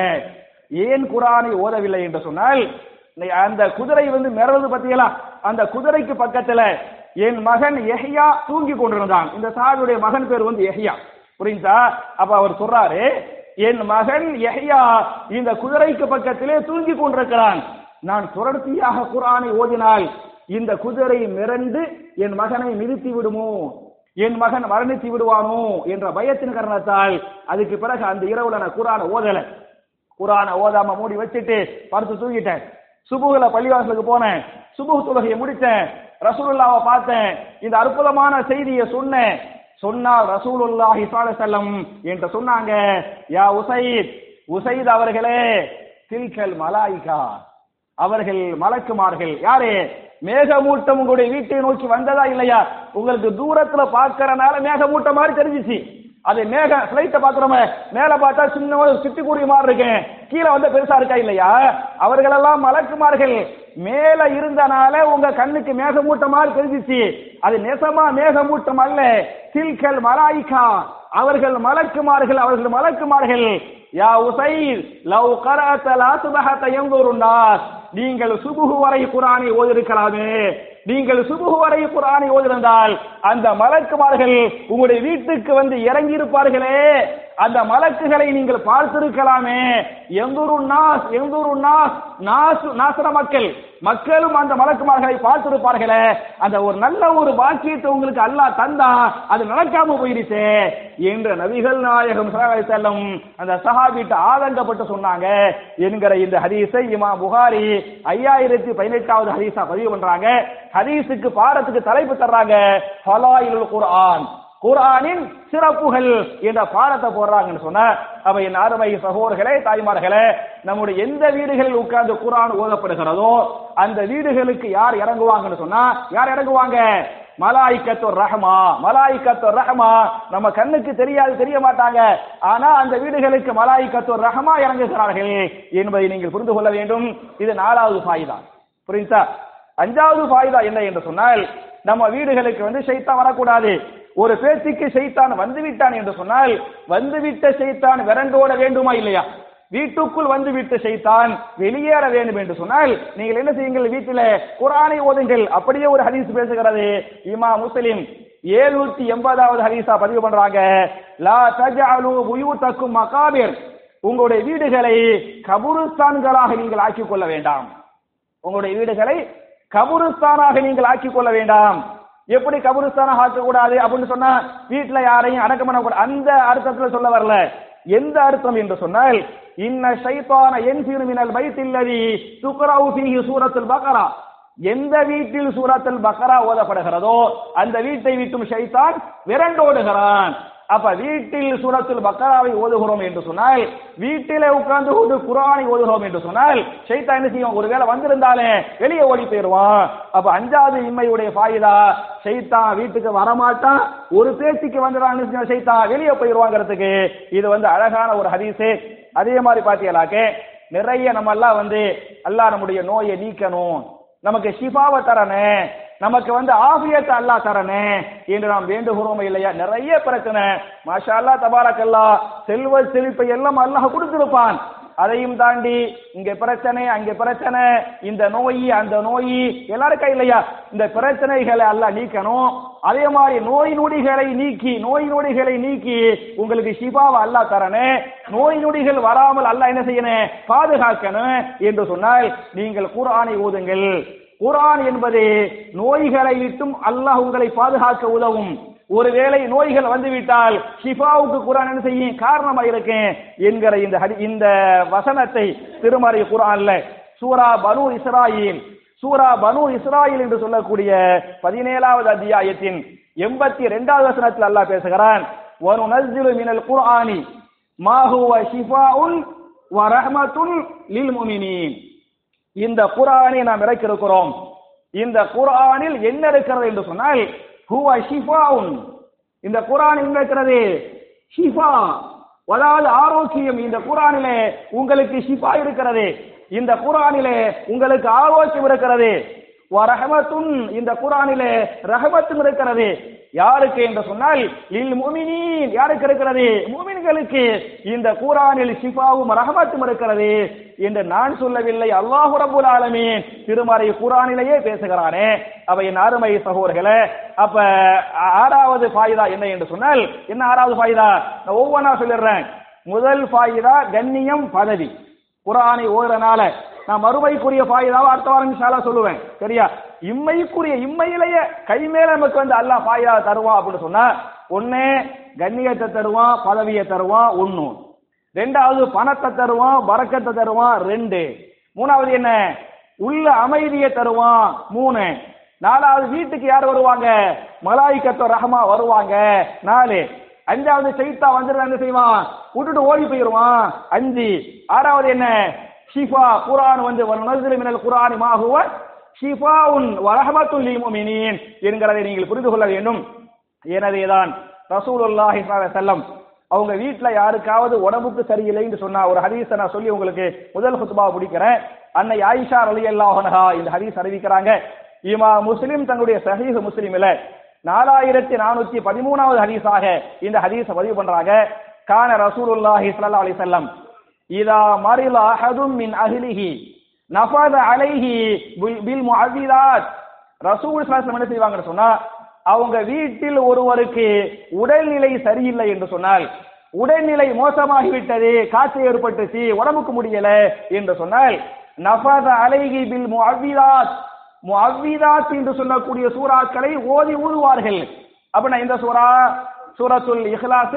ஏன் குரானை ஓதவில்லை என்று சொன்னால் அந்த குதிரை வந்து மிரவது பத்தியலா அந்த குதிரைக்கு பக்கத்துல என் மகன் எஹ்யா தூங்கி கொண்டிருந்தான் இந்த சாவியுடைய மகன் பேர் வந்து எஹ்யா புரியுதா அப்ப அவர் சொல்றாரு என் மகன் எஹ்யா இந்த குதிரைக்கு பக்கத்திலே தூங்கி கொண்டிருக்கிறான் நான் தொடர்ச்சியாக குரானை ஓதினால் இந்த குதிரை மிரண்டு என் மகனை மிதித்து விடுமோ என் மகன் மரணித்து விடுவானோ என்ற பயத்தின் காரணத்தால் அதுக்கு பிறகு அந்த இரவுல நான் குரானை ஓதல குரானை ஓதாம மூடி வச்சுட்டு படுத்து தூங்கிட்டேன் சுபுகுல பள்ளிவாசலுக்கு போனேன் சுபுகு தொழுகையை முடித்தேன் ரசூலுல்லாவை பார்த்தேன் இந்த அற்புதமான செய்தியை சொன்னேன் சொன்னால் ரசூலுல்லாஹி செல்லம் என்று சொன்னாங்க யா உசைத் உசைத் அவர்களே தில்கல் மலாய்கா அவர்கள் மலக்குமார்கள் யாரு மேகமூட்டம் உங்களுடைய வீட்டை நோக்கி வந்ததா இல்லையா உங்களுக்கு தூரத்துல பாக்குறனால மேகமூட்டம் மாதிரி தெரிஞ்சிச்சு அது மேக பிளைட்ட பாக்குறோமே மேல பார்த்தா சின்ன சிட்டுக்குருவி மாதிரி இருக்கு கீழே வந்து பெருசா இருக்கா இல்லையா அவர்களெல்லாம் மலக்குமார்கள் மேல இருந்தனால உங்க கண்ணுக்கு மேகமூட்டம் மாதிரி தெரிஞ்சிச்சு அது நெசமா மேகமூட்டம் அல்ல தில்கல் மலாய்கா அவர்கள் மலக்குமார்கள் அவர்கள் மலக்குமார்கள் யா உசைர் லவ் கரஅத லா சுபஹத யன்துரு நாஸ் நீங்கள் சுபுகு வரை குரானை ஓதிருக்கலாமே நீங்கள் சுபுகு வரை குரானை ஓதிருந்தால் அந்த மலக்குமார்கள் உங்களுடைய வீட்டுக்கு வந்து இறங்கி இருப்பார்களே அந்த மலக்குகளை நீங்கள் பார்த்திருக்கலாமே எந்தூரு நாஸ் எந்தூரு நாஸ் நாசு நாசர மக்கள் மக்களும் அந்த மலக்குமார்களை பார்த்திருப்பார்களே அந்த ஒரு நல்ல ஒரு பாக்கியத்தை உங்களுக்கு அல்லாஹ் தந்தா அது நடக்காம போயிருச்சே என்ற நபிகள் நாயகம் செல்லும் அந்த சஹாபிட்ட ஆதங்கப்பட்டு சொன்னாங்க என்கிற இந்த ஹதீஸை இமா புகாரி ஐயாயிரத்தி பதினெட்டாவது ஹதீஸா பதிவு பண்றாங்க ஹதீஸுக்கு பாடத்துக்கு தலைப்பு தர்றாங்க ஃபலாயிலுல் குர்ஆன் குர்ஆனின் சிறப்புகள் என்ற பாடத்தை போடுறாங்கன்னு சொன்ன அப்ப என் அருமை சகோதரர்களே தாய்மார்களே நம்முடைய எந்த வீடுகளில் உட்கார்ந்து குர்ஆன் ஓதப்படுகிறதோ அந்த வீடுகளுக்கு யார் இறங்குவாங்கன்னு சொன்னா யார் இறங்குவாங்க மலாய்க்கத்து ரஹமா மலாய்க்கத்து ரஹமா நம்ம கண்ணுக்கு தெரியாது தெரிய மாட்டாங்க ஆனா அந்த வீடுகளுக்கு மலாய்க்கத்து ரஹமா இறங்குகிறார்கள் என்பதை நீங்கள் புரிந்து கொள்ள வேண்டும் இது நாலாவது ஃபாயிதா புரியுதா அஞ்சாவது ஃபாயிதா என்ன என்று சொன்னால் நம்ம வீடுகளுக்கு வந்து சைத்தான் வரக்கூடாது ஒரு பேச்சுக்கு சைத்தான் வந்துவிட்டான் என்று சொன்னால் வந்துவிட்ட சைத்தான் விரண்டோட வேண்டுமா இல்லையா வீட்டுக்குள் வந்து விட்டு செய்தான் வெளியேற வேண்டும் என்று சொன்னால் நீங்கள் என்ன செய்யுங்கள் வீட்டில் குரானை ஓதுங்கள் அப்படியே ஒரு ஹதீஸ் பேசுகிறது இமா முஸ்லிம் ஏழுநூத்தி எண்பதாவது ஹதீஸா பதிவு பண்றாங்க லா தஜஅலு புயூதக்கும் மகாபிர் உங்களுடைய வீடுகளை கபுருஸ்தான்களாக நீங்கள் ஆக்கிக் கொள்ள வேண்டாம் உங்களுடைய வீடுகளை கபுருஸ்தானாக நீங்கள் ஆக்கிக் கொள்ள வேண்டாம் எப்படி கபுருஸ்தானாக ஆக்கக்கூடாது அப்படின்னு சொன்னா வீட்டுல யாரையும் அடக்கம் பண்ணக்கூடாது அந்த அர்த்தத்துல சொல்ல வரல எந்த அர்த்தம் என்று சொன்னால் இன்ன ஷைத்தான என்ஃபிரு மினல் பைத்தில்லதி துக்ரவு ஃபீஹி சூரத்துல் பக்ரா எந்த வீட்டில் சூரத்துல் பக்ரா ஓதப்படுகிறதோ அந்த வீட்டை விட்டும் ஷைத்தான் விரண்டோடுகிறான் அப்ப வீட்டில் சூரத்துல் பக்ராவை ஓதுகிறோம் என்று சொன்னால் வீட்டிலே உட்கார்ந்து கொண்டு குரானை ஓதுகிறோம் என்று சொன்னால் ஷைத்தான் என்ன செய்யும் ஒருவேளை வந்திருந்தாலே வெளியே ஓடி போயிடுவான் அப்ப அஞ்சாவது இம்மையுடைய ஃபாயிதா ஷைத்தான் வீட்டுக்கு வரமாட்டான் ஒரு பேச்சுக்கு வந்துடான்னு ஷைத்தான் வெளியே போயிடுவாங்கிறதுக்கு இது வந்து அழகான ஒரு ஹதீஸு அதே மாதிரி பாத்தீங்களாக்க நிறைய நம்ம எல்லாம் வந்து அல்லாஹ் நம்முடைய நோயை நீக்கணும் நமக்கு ஷிஃபாவை தரனே நமக்கு வந்து ஆபியத்தை அல்லாஹ் தரனே என்று நாம் வேண்டுகிறோம் இல்லையா நிறைய பிரச்சனை மாஷா அல்லா தபாரக்கல்லா செல்வ செழிப்பை எல்லாம் அல்லாஹ் கொடுத்திருப்பான் அதையும் தாண்டி இங்க பிரச்சனை அங்க பிரச்சனை இந்த நோய் அந்த நோய் எல்லாருக்கும் இல்லையா இந்த பிரச்சனைகளை எல்லாம் நீக்கணும் அதே மாதிரி நோய் நொடிகளை நீக்கி நோய் நொடிகளை நீக்கி உங்களுக்கு ஷிபாவை அல்லாஹ் தரனே நோய் நொடிகள் வராமல் அல்லாஹ் என்ன செய்யணும் பாதுகாக்கணும் என்று சொன்னால் நீங்கள் குர்ஆனை ஓதுங்கள் குர்ஆன் என்பது நோய்களை விட்டும் அல்லாஹ் உங்களை பாதுகாக்க உதவும் ஒருவேளை நோய்கள் வந்துவிட்டால் ஷிஃபாவுக்கு குரான் என்ன செய்யும் காரணமாக இருக்கேன் என்கிற இந்த ஹதி- இந்த வசனத்தை திருமறை குரான்ல சூரா பனு இஸ்ராயில் சூரா பனு இஸ்ராயில் என்று சொல்லக்கூடிய பதினேழாவது அத்தியாயத்தின் எண்பத்தி இரண்டாவது வசனத்தில் அல்லாஹ் பேசுகிறான் وَنُنَزِّلُ مِنَ الْقُرْآنِ مَا هُوَ شِفَاءٌ وَرَحْمَةٌ لِلْمُؤْمِنِينَ இந்த குர்ஆனை நாம் இறக்கிருக்கிறோம் இந்த குர்ஆனில் என்ன இருக்கிறது என்று சொன்னால் ஹுவ ஷிஃபாவுன் இந்த குர்ஆன் என்ன இருக்கிறது ஷிஃபா அதாவது ஆரோக்கியம் இந்த குர்ஆனிலே உங்களுக்கு ஷிஃபா இருக்கிறது இந்த குர்ஆனிலே உங்களுக்கு ஆரோக்கியம் இருக்கிறது வரஹமத்துன் இந்த குர்ஆனிலே ரஹமத்தும் இருக்கிறது யாருக்கு என்று சொன்னால் லில் முமினீன் யாருக்கு இருக்கிறது முமின்களுக்கு இந்த குர்ஆனில் ஷிஃபாவும் ரஹமத்தும் இருக்கிறது என்று நான் சொல்லவில்லை அல்லாஹு ரப்பல் ஆலமீன் திருமறை குர்ஆனிலேயே பேசுகிறானே அப்ப என் அருமை சகோதரர்களே அப்ப ஆறாவது ஃபாயிதா என்ன என்று சொன்னால் என்ன ஆறாவது ஃபாயிதா நான் ஒவ்வொன்றா சொல்லிடுறேன் முதல் ஃபாயிதா கண்ணியம் பதவி குர்ஆனை ஓதுறனால நான் மறுமைக்குரிய ஃபாயிதாவை அடுத்த வாரம் இன்ஷால்லா சொல்லுவேன் சரியா இம்மைக்குரிய இம்மையிலேயே கை மேல நமக்கு வந்து அல்லாஹ் ஃபாயிதா தருவான் அப்படின்னு சொன்னா ஒண்ணு கண்ணியத்தை தருவான் பதவியை தருவான் ஒண்ணு ரெண்டாவது பணத்தை தருவான் பறக்கத்தை தருவான் ரெண்டு மூணாவது என்ன உள்ள அமைதியை தருவான் மூணு நாலாவது வீட்டுக்கு யார் வருவாங்க மலாய்க்கத்தோ ரஹமா வருவாங்க நாலு அஞ்சாவது சைத்தா வந்துட்டு என்ன செய்வான் விட்டுட்டு ஓடி போயிடுவான் அஞ்சு ஆறாவது என்ன ஷிஃபா குரான் வந்து நஸ்ரு மினல் குரானி மாஹுவ ஷிஃபாவுன் வரஹமத்துல் லில் முஃமினீன் என்கிறதை நீங்கள் புரிந்து கொள்ள வேண்டும் எனவேதான் ரசூலுல்லாஹி ஸல்லல்லாஹு அலைஹி வஸல்லம் அவங்க வீட்ல யாருக்காவது உடம்புக்கு சரியில்லைன்னு சொன்னா ஒரு ஹதீஸை நான் சொல்லி உங்களுக்கு முதல் குத்துபா முடிக்கிறேன் அன்னை ஆயிஷா ரலியல்லாஹு அன்ஹா இந்த ஹதீஸ் அறிவிக்கிறாங்க இமா முஸ்லிம் தன்னுடைய சஹீஹ் முஸ்லிமில நாலாயிரத்தி நானூத்தி பதிமூணாவது ஹதீஸாக இந்த ஹதீஸை பதிவு பண்றாங்க கான ரசூலுல்லாஹி ஸல்லல்லாஹு அலைஹி வஸல்லம் இதா மரில அஹதும் மின் அஹ்லிஹி நஃபத அலைஹி பில்- பில் முஅவ்விதாத் ரசூல் ஸல்லல்லாஹு அலைஹி வஸல்லம் என்ன செய்வாங்கன்னு சொன்னா அவங்க வீட்டில் ஒருவருக்கு உடல்நிலை சரியில்லை என்று சொன்னால் உடல்நிலை மோசமாகிவிட்டது காய்ச்சல் ஏற்பட்டுச்சு உடம்புக்கு முடியல என்று சொன்னால் நஃபத அலைஹி பில் முஅவ்விதாத் முஅவ்விதாத் என்று சொல்லக்கூடிய சூறாக்களை ஓதி ஊதுவார்கள் அப்படின்னா இந்த சூரா சூரத்துல் இஹ்லாஸ்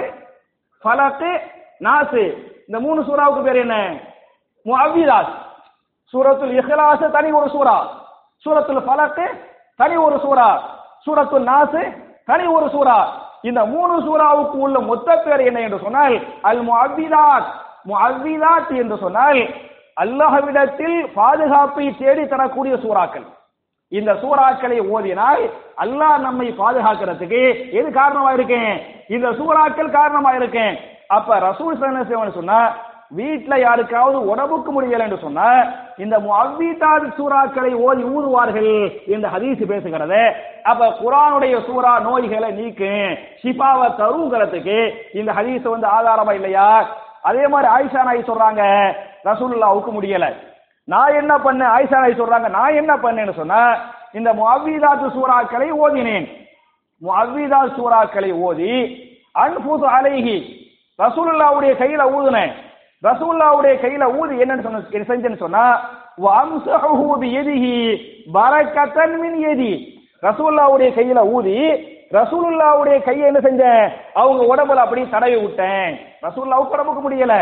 ஃபலக் நாஸ் இந்த மூணு சூறாவுக்கு பேர் என்ன முஅவ்விதாத் சூரத்துல் இஹ்லாஸ் தனி ஒரு சூரா சூரத்துல் ஃபலக் தனி ஒரு சூரா சூரத்துல் நாஸ் தனி ஒரு சூரா இந்த மூணு சூறாவுக்கு உள்ள மொத்த பேர் என்ன என்று சொன்னால் அல் முஅவ்விதாத் முஅவ்விதாத் என்று சொன்னால் அல்லாஹ்விடத்தில் பாதுகாப்பை தேடி தரக்கூடிய சூறாக்கள் இந்த சூறாக்களை ஓதினால் அல்லாஹ் நம்மை பாதுகாக்கிறதுக்கு எது காரணமா இருக்கேன் இந்த சூறாக்கள் காரணமா இருக்கேன் அப்ப ரசூல் ஸல்லல்லாஹு அலைஹி வஸல்லம் சொன்னா வீட்ல யாருக்காவது உடம்புக்கு முடியல என்று சொன்னா இந்த முஅவ்விதாத் சூறாக்களை ஓதி ஊதுவார்கள் இந்த ஹதீஸ் பேசுகிறது அப்ப குர்ஆனுடைய சூரா நோய்களை நீக்கும் ஷிஃபாவை தருங்கிறதுக்கு இந்த ஹதீஸ் வந்து ஆதாரமா இல்லையா அதே மாதிரி ஆயிஷா நாய் சொல்றாங்க ரசூலுல்லாவுக்கு முடியல நான் என்ன பண்ணேன் ஆயிஷா நாய் சொல்றாங்க நான் என்ன பண்ணேன்னு சொன்னா இந்த முஅவ்விதாத் சூறாக்களை ஓதினேன் முஅவ்விதாத் சூறாக்களை ஓதி அன்புது அலைஹி ரசூலுல்லாவுடைய கையில ஊதுனேன் ரசூலுல்லாவுடைய கையில ஊதி என்னன்னு சொன்ன செஞ்சேன்னு சொன்னா வம்சஹு பியதிஹி பரக்கத்தன் மின் யதி ரசூலுல்லாவுடைய கையில ஊதி ரசூலுல்லாவுடைய கையை என்ன செஞ்சேன் அவங்க உடம்புல அப்படியே தடவி விட்டேன் ரசூலுல்லாவுக்கு உடம்புக்கு முடியல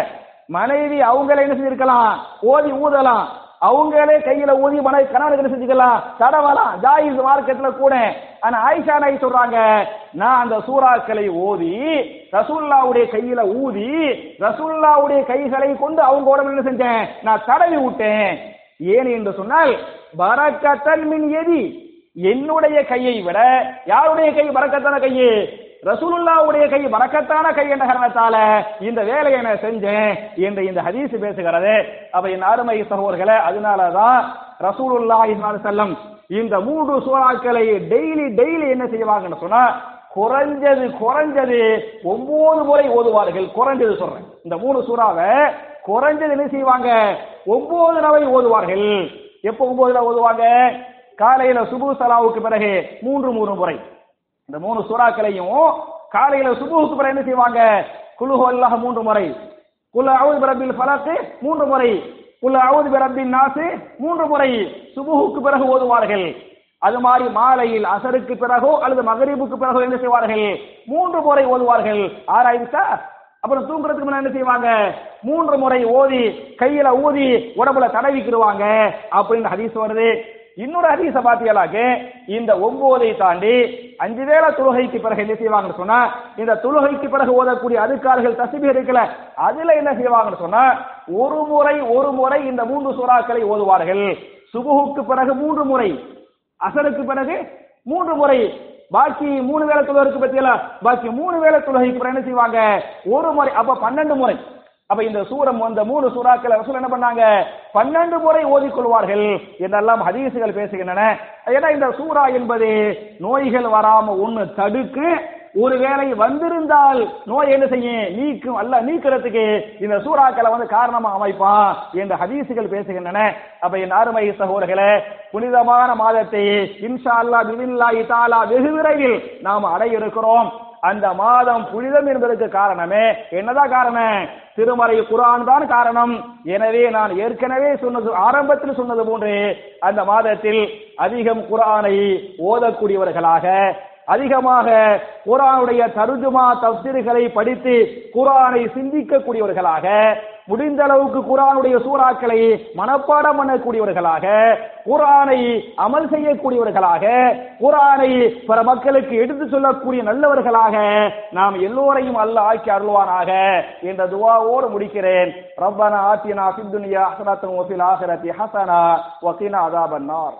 மனைவி அவங்களே என்ன செஞ்சிருக்கலாம் ஓதி ஊதலாம் அவங்களே கையில ஊதி மனைவி கணவனுக்கு என்ன செஞ்சுக்கலாம் தடவலாம் ஜாயிஸ் மார்க்கெட்ல கூட ஆனா ஆயிஷா நாய் சொல்றாங்க நான் அந்த சூறாக்களை ஓதி ரசூல்லாவுடைய கையில ஊதி ரசூல்லாவுடைய கைகளை கொண்டு அவங்க உடம்பு என்ன செஞ்சேன் நான் தடவி விட்டேன் ஏன் என்று சொன்னால் பரக்கத்தன் மின் எதி என்னுடைய கையை விட யாருடைய கை பரக்கத்தான கையே ரசூலுல்லாவுடைய கை பறக்கத்தான கை என்ற காரணத்தால இந்த வேலையை நான் செஞ்சேன் என்று இந்த ஹதீஸ் பேசுகிறது அப்ப என் அருமை சகோதரர்களே அதனாலதான் ரசூலுல்லாஹி செல்லம் இந்த மூன்று சூறாக்களை டெய்லி டெய்லி என்ன செய்வாங்கன்னு சொன்னா குறைஞ்சது குறைஞ்சது ஒன்பது முறை ஓதுவார்கள் குறைஞ்சது சொல்றேன் இந்த மூணு சூறாவை குறைஞ்சது என்ன செய்வாங்க ஒன்பது தடவை ஓதுவார்கள் எப்போ ஒன்பது தடவை ஓதுவாங்க காலையில சுபு சலாவுக்கு பிறகு மூன்று மூன்று முறை இந்த மூணு சூறாக்களையும் காலையில சுபுவுக்கு பிறகு என்ன செய்வாங்க குலுஹு அல்லாஹ் மூன்று முறை குல் அவுது பிரபில் ஃபலக்கு மூன்று முறை குல் அவுது பிரபின் நாசு மூன்று முறை சுபுவுக்கு பிறகு ஓதுவார்கள் அது மாதிரி மாலையில் அசருக்கு பிறகோ அல்லது மகரிபுக்கு பிறகோ என்ன செய்வார்கள் மூன்று முறை ஓதுவார்கள் ஆறாயிரத்தா அப்புறம் தூங்குறதுக்கு முன்னாடி என்ன செய்வாங்க மூன்று முறை ஓதி கையில ஊதி உடம்புல தடவிக்கிடுவாங்க அப்படின்னு ஹதீஸ் வருது இன்னொரு ஹதீஸ பாத்தியலாக்க இந்த ஒன்பதை தாண்டி அஞ்சு வேளை தொழுகைக்கு பிறகு என்ன செய்வாங்கன்னு சொன்னா இந்த தொழுகைக்கு பிறகு ஓதக்கூடிய அதுக்கார்கள் தஸ்பீஹ் இருக்கல அதுல என்ன செய்வாங்கன்னு சொன்னா ஒரு முறை ஒரு முறை இந்த மூன்று சூறாக்களை ஓதுவார்கள் சுபுகுக்கு பிறகு மூன்று முறை அசருக்கு பிறகு மூன்று முறை பாக்கி மூணு வேளை தொழுகைக்கு பத்தியல பாக்கி மூணு வேளை தொழுகைக்கு பிறகு என்ன செய்வாங்க ஒரு முறை அப்ப பன்னெண்டு முறை அப்ப இந்த சூரம் அந்த மூணு சூறாக்களை ரசூல் என்ன பண்ணாங்க பன்னெண்டு முறை ஓதிக்கொள்வார்கள் என்றெல்லாம் ஹதீசுகள் பேசுகின்றன ஏன்னா இந்த சூறா என்பது நோய்கள் வராம ஒண்ணு தடுக்கு ஒருவேளை வந்திருந்தால் நோய் என்ன செய்யும் நீக்கும் அல்ல நீக்கிறதுக்கு இந்த சூறாக்களை வந்து காரணமா அமைப்பான் என்ற ஹதீசுகள் பேசுகின்றன அப்ப என் அருமை சகோதரர்களே புனிதமான மாதத்தை இன்ஷா அல்லா பிவில்லாஹி தாலா வெகு விரைவில் நாம் அடைய இருக்கிறோம் அந்த மாதம் புனிதம் என்பதற்கு காரணமே என்னதான் காரணம் திருமறை குரான் தான் காரணம் எனவே நான் ஏற்கனவே சொன்னது ஆரம்பத்தில் சொன்னது போன்று அந்த மாதத்தில் அதிகம் குரானை ஓதக்கூடியவர்களாக அதிகமாக குரானுடைய தருஜுமா தப்சீர்களை படித்து குரானை சிந்திக்கக்கூடியவர்களாக முடிந்த அளவுக்கு குரானுடைய சூறாக்களை மனப்பாடம் பண்ணக்கூடியவர்களாக குரானை அமல் செய்யக்கூடியவர்களாக குரானை பிற மக்களுக்கு எடுத்து சொல்லக்கூடிய நல்லவர்களாக நாம் எல்லோரையும் அல்ல ஆக்கி அருள்வானாக என்ற துவாவோடு முடிக்கிறேன் ரப்பனா ஆத்தினா ஃபித்துன்யா ஹசனத்தும் வஃபில் ஆஹிரத்தி ஹசனா வகினா அதாபன் நார்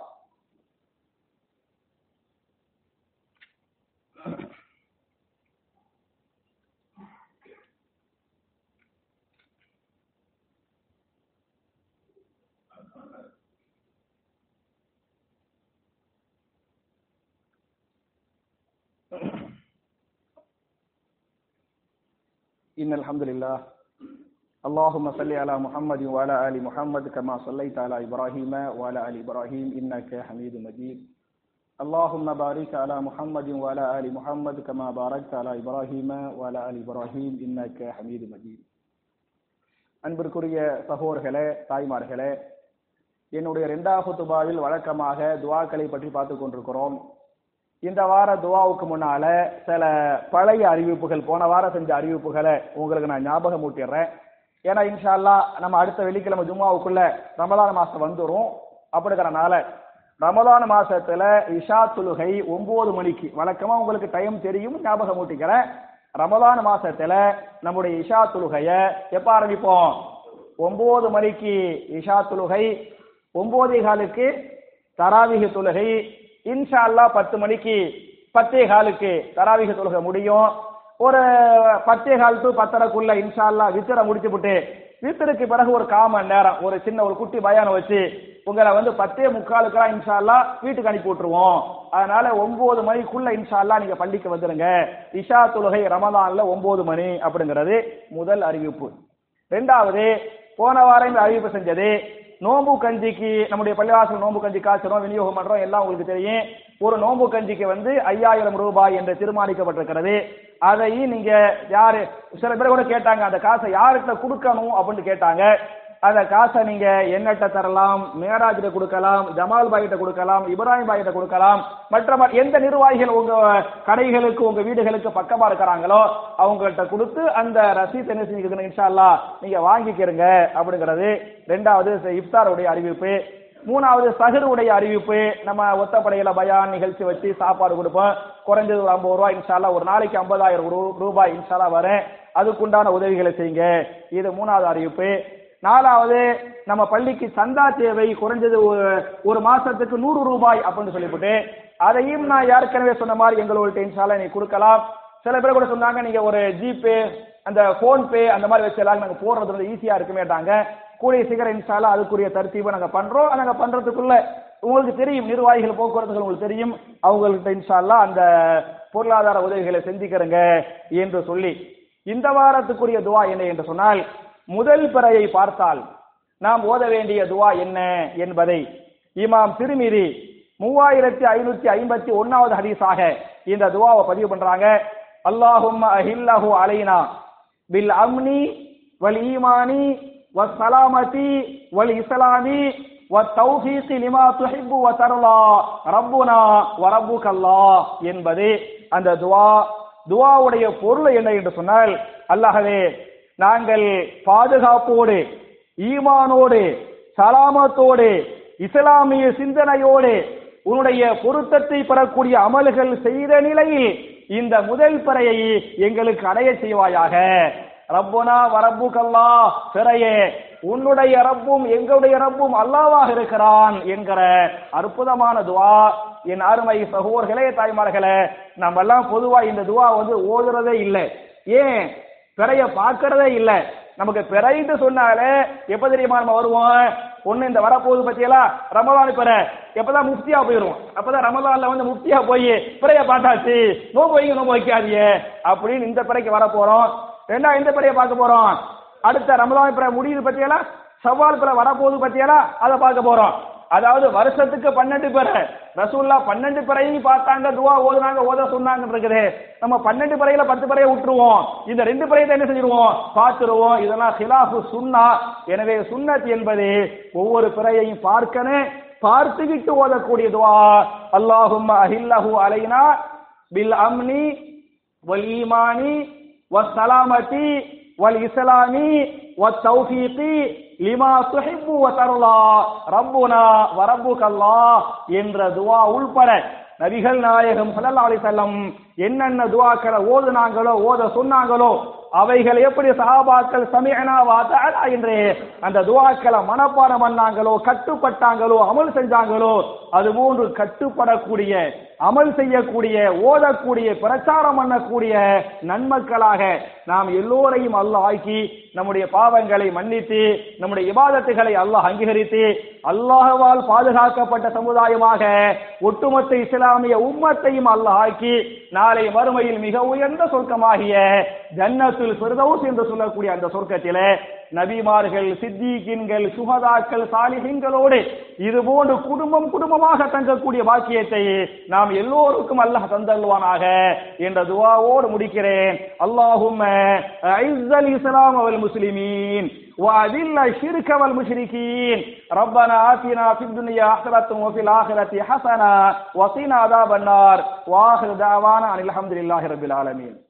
إن الحمد لله اللهم صل على محمد وعلى آل محمد كما صليت على إبراهيم وعلى آل إبراهيم إنك حميد مجيد اللهم بارك على محمد وعلى آل محمد كما باركت على إبراهيم وعلى آل إبراهيم إنك حميد مجيد அன்பிற்குரிய சகோதர்களே தாய்மார்களே என்னுடைய இரண்டாவது துபாவில் வழக்கமாக துவாக்களை பற்றி பார்த்து கொண்டிருக்கிறோம் இந்த வார துவாவுக்கு முன்னால சில பழைய அறிவிப்புகள் போன வாரம் செஞ்ச அறிவிப்புகளை உங்களுக்கு நான் ஞாபகம் ஊட்டிடுறேன் ஏன்னா இன்ஷால்லா நம்ம அடுத்த வெள்ளிக்கிழமை ஜும்மாவுக்குள்ள ரமலான மாசம் வந்துடும் அப்படிங்கிறனால ரமலான மாசத்துல இஷா தொழுகை ஒன்பது மணிக்கு வழக்கமா உங்களுக்கு டைம் தெரியும் ஞாபகம் ஊட்டிக்கிறேன் ரமலான் மாசத்துல நம்முடைய இஷா தொழுகைய எப்ப ஆரம்பிப்போம் ஒன்பது மணிக்கு இஷா தொழுகை ஒன்பதே காலுக்கு தராவிக தொழுகை இன்ஷா அல்லா பத்து மணிக்கு பத்தே காலுக்கு தராவிக தொழுகை முடியும் ஒரு பத்தே கால் டு பத்தரைக்குள்ள இன்ஷா அல்லா வித்திர முடிச்சு விட்டு வித்திருக்கு பிறகு ஒரு காமன் நேரம் ஒரு சின்ன ஒரு குட்டி பயானம் வச்சு உங்களை வந்து பத்தே முக்காலுக்கெல்லாம் இன்ஷா அல்லா வீட்டுக்கு அனுப்பி விட்டுருவோம் அதனால ஒன்பது மணிக்குள்ள இன்ஷா அல்லா நீங்க பள்ளிக்கு வந்துருங்க இஷா தொழுகை ரமதான்ல ஒன்பது மணி அப்படிங்கிறது முதல் அறிவிப்பு ரெண்டாவது போன வாரம் இந்த அறிவிப்பு செஞ்சது நோம்பு கஞ்சிக்கு நம்முடைய பள்ளிவாசல் நோம்பு கஞ்சி காய்ச்சறோம் விநியோகம் பண்றோம் எல்லாம் உங்களுக்கு தெரியும் ஒரு நோம்பு கஞ்சிக்கு வந்து ஐயாயிரம் ரூபாய் என்று தீர்மானிக்கப்பட்டிருக்கிறது அதையும் நீங்க யாரு சில பேர் கூட கேட்டாங்க அந்த காசை யார்கிட்ட கொடுக்கணும் அப்படின்னு கேட்டாங்க அந்த காசை நீங்க என்னட்ட தரலாம் மேராஜிட்ட கொடுக்கலாம் ஜமால் பாய்கிட்ட கொடுக்கலாம் இப்ராஹிம் பாய்கிட்ட கொடுக்கலாம் மற்ற ம- எந்த நிர்வாகிகள் உங்க கடைகளுக்கு உங்க வீடுகளுக்கு பக்கமா இருக்கிறாங்களோ அவங்கள்ட்ட கொடுத்து அந்த ரசீத் என்ன செஞ்சுக்கணும் இன்ஷா அல்லாஹ் நீங்க வாங்கிக்கிறங்க அப்படிங்கிறது ரெண்டாவது இஃப்தாருடைய அறிவிப்பு மூணாவது சஹருடைய அறிவிப்பு நம்ம ஒத்தப்படையில பயான் நிகழ்ச்சி வச்சு சாப்பாடு கொடுப்போம் குறைஞ்சது ஒரு ஐம்பது ரூபாய் இன்ஷால்லா ஒரு நாளைக்கு ஐம்பதாயிரம் ரூபாய் இன்ஷால்லா வரேன் அதுக்குண்டான உதவிகளை செய்யுங்க இது மூணாவது அறிவிப்பு நாலாவது நம்ம பள்ளிக்கு சந்தா தேவை குறைஞ்சது ஒரு- ஒரு மாசத்துக்கு நூறு ரூபாய் அப்படின்னு சொல்லிவிட்டு அதையும் நான் ஏற்கனவே சொன்ன மாதிரி எங்களோட இன்ஷால்லா நீ கொடுக்கலாம் சில பேர் கூட சொன்னாங்க நீங்க ஒரு ஜிபே அந்த போன் பே அந்த மாதிரி வச்சு எல்லாம் நாங்க போடுறது வந்து ஈஸியா இருக்குமேட்டாங்க கூடிய சீக்கிரம் இன்ஷால்லா அதுக்குரிய தர்த்தீபை நாங்க பண்றோம் நாங்க பண்றதுக்குள்ள உங்களுக்கு தெரியும் நிர்வாகிகள் போக்குவரத்துகள் உங்களுக்கு தெரியும் அவங்கள்ட்ட இன்ஷால்லா அந்த பொருளாதார உதவிகளை செஞ்சுக்கிறங்க என்று சொல்லி இந்த வாரத்துக்குரிய துவா என்ன என்று சொன்னால் முதல் பிறையை பார்த்தால் நாம் ஓத வேண்டிய துவா என்ன என்பதை இமாம் திருமிதி மூவாயிரத்தி ஐநூத்தி ஐம்பத்தி ஒன்னாவது ஹதீஸாக இந்த துவாவை பதிவு பண்றாங்க அல்லாஹும் அஹில்லஹு அலைனா பில் அம்னி வல் ஈமானி வஸ்ஸலாமதி வல் இஸ்லாமி والتوفيق لما تحب وترضى ربنا وربك الله என்பது அந்த துவா துவாவுடைய பொருள் என்ன என்று சொன்னால் அல்லாஹ்வே நாங்கள் பாதுகாப்போடு ஈமானோடு சலாமத்தோடு இஸ்லாமிய சிந்தனையோடு உன்னுடைய பொருத்தத்தை பெறக்கூடிய அமல்கள் செய்த நிலையில் இந்த முதல் பிறையை எங்களுக்கு அடைய செய்வாயாக ரப்புனா வரப்புக்கல்லா பிறையே உன்னுடைய ரப்பும் எங்களுடைய ரப்பும் அல்லாவாக இருக்கிறான் என்கிற அற்புதமான துவா என் அருமை சகோதர்களே தாய்மார்களே நம்ம எல்லாம் பொதுவா இந்த துவா வந்து ஓதுறதே இல்லை ஏன் பிறைய பார்க்கறதே இல்லை நமக்கு பிறைன்னு சொன்னாலே எப்ப தெரியுமா நம்ம வருவோம் ஒண்ணு இந்த வரப்போகுது பத்தியெல்லாம் ரமலான் பிற எப்பதான் முஃப்தியா போயிரும் அப்பதான் ரமலான்ல வந்து முஃப்தியா போய் பிறைய பார்த்தாச்சு நோம்பு வைங்க நோம்பு வைக்காதீங்க அப்படின்னு இந்த பிறைக்கு வர போறோம் ரெண்டா இந்த பிறைய பார்க்க போறோம் அடுத்த ரமலான் பிற முடியுது பத்தியெல்லாம் செவ்வால் பிற வரப்போகுது பத்தியெல்லாம் அதை பார்க்க போறோம் அதாவது வருஷத்துக்கு பன்னெண்டு பேரை ரசூல்லா பன்னெண்டு பிறையும் பார்த்தாங்க துவா ஓதுனாங்க ஓத சொன்னாங்க இருக்குது நம்ம பன்னெண்டு பிறையில பத்து பிறையை விட்டுருவோம் இந்த ரெண்டு பிறையை என்ன செஞ்சிருவோம் பார்த்துருவோம் இதெல்லாம் ஹிலாஃபு சுன்னா எனவே சுன்னத் என்பது ஒவ்வொரு பிறையையும் பார்க்கணும் பார்த்துக்கிட்டு ஓதக்கூடிய துவா அல்லாஹும் அஹில்லஹு அலைனா பில் அம்னி வல் ஈமானி வஸ்ஸலாமதி வல் இஸ்லாமி வத்தௌஃபீகி லிமா துஹிப்பு வதர்லா ரப்புனா வரப்புகல்லாஹ் என்ற துவா உள்பட நபிகள் நாயகம் ஸல்லல்லாஹு அலைஹி வஸல்லம் என்னென்ன துவாக்களை ஓதுனாங்களோ ஓத சொன்னாங்களோ அவைகள் எப்படி சஹாபாக்கள் சமிஅனா வாதஅனா என்று அந்த துவாக்களை மனப்பாடம் பண்ணாங்களோ கட்டுப்பட்டாங்களோ அமல் செஞ்சாங்களோ அது போன்று கட்டுப்படக்கூடிய அமல் செய்யக்கூடிய ஓதக்கூடிய பிரச்சாரம் பண்ணக்கூடிய நன்மக்களாக நாம் எல்லோரையும் அல்லாஹ் ஆக்கி நம்முடைய பாவங்களை மன்னித்து நம்முடைய இபாதத்துகளை அல்லாஹ் அங்கீகரித்து அல்லாஹ்வால் பாதுகாக்கப்பட்ட சமுதாயமாக ஒட்டுமொத்த இஸ்லாமிய உம்மத்தையும் அல்லாஹ் ஆக்கி நாளை மறுமையில் மிக உயர்ந்த சொர்க்கமாகிய ஜன்னத்துல் ஃபிர்தௌஸ் என்று சொல்லக்கூடிய அந்த சொர்க்கத்திலே நபிமார்கள் சித்திகின்கள் சுகதாக்கள் சாலிஹின்களோடு இது போன்று குடும்பம் குடும்பமாக தங்கக்கூடிய பாக்கியத்தை நாம் எல்லோருக்கும் அல்லாஹ் தந்தல்வானாக என்ற துவாவோடு முடிக்கிறேன் அல்லாஹும் ஐஸல் இஸ்லாம் அவல் முஸ்லிமீன் وأذل الشرك والمشركين ربنا آتنا في الدنيا حسنة وفي الآخرة حسنة وقنا عذاب النار وآخر دعوانا أن الحمد لله رب العالمين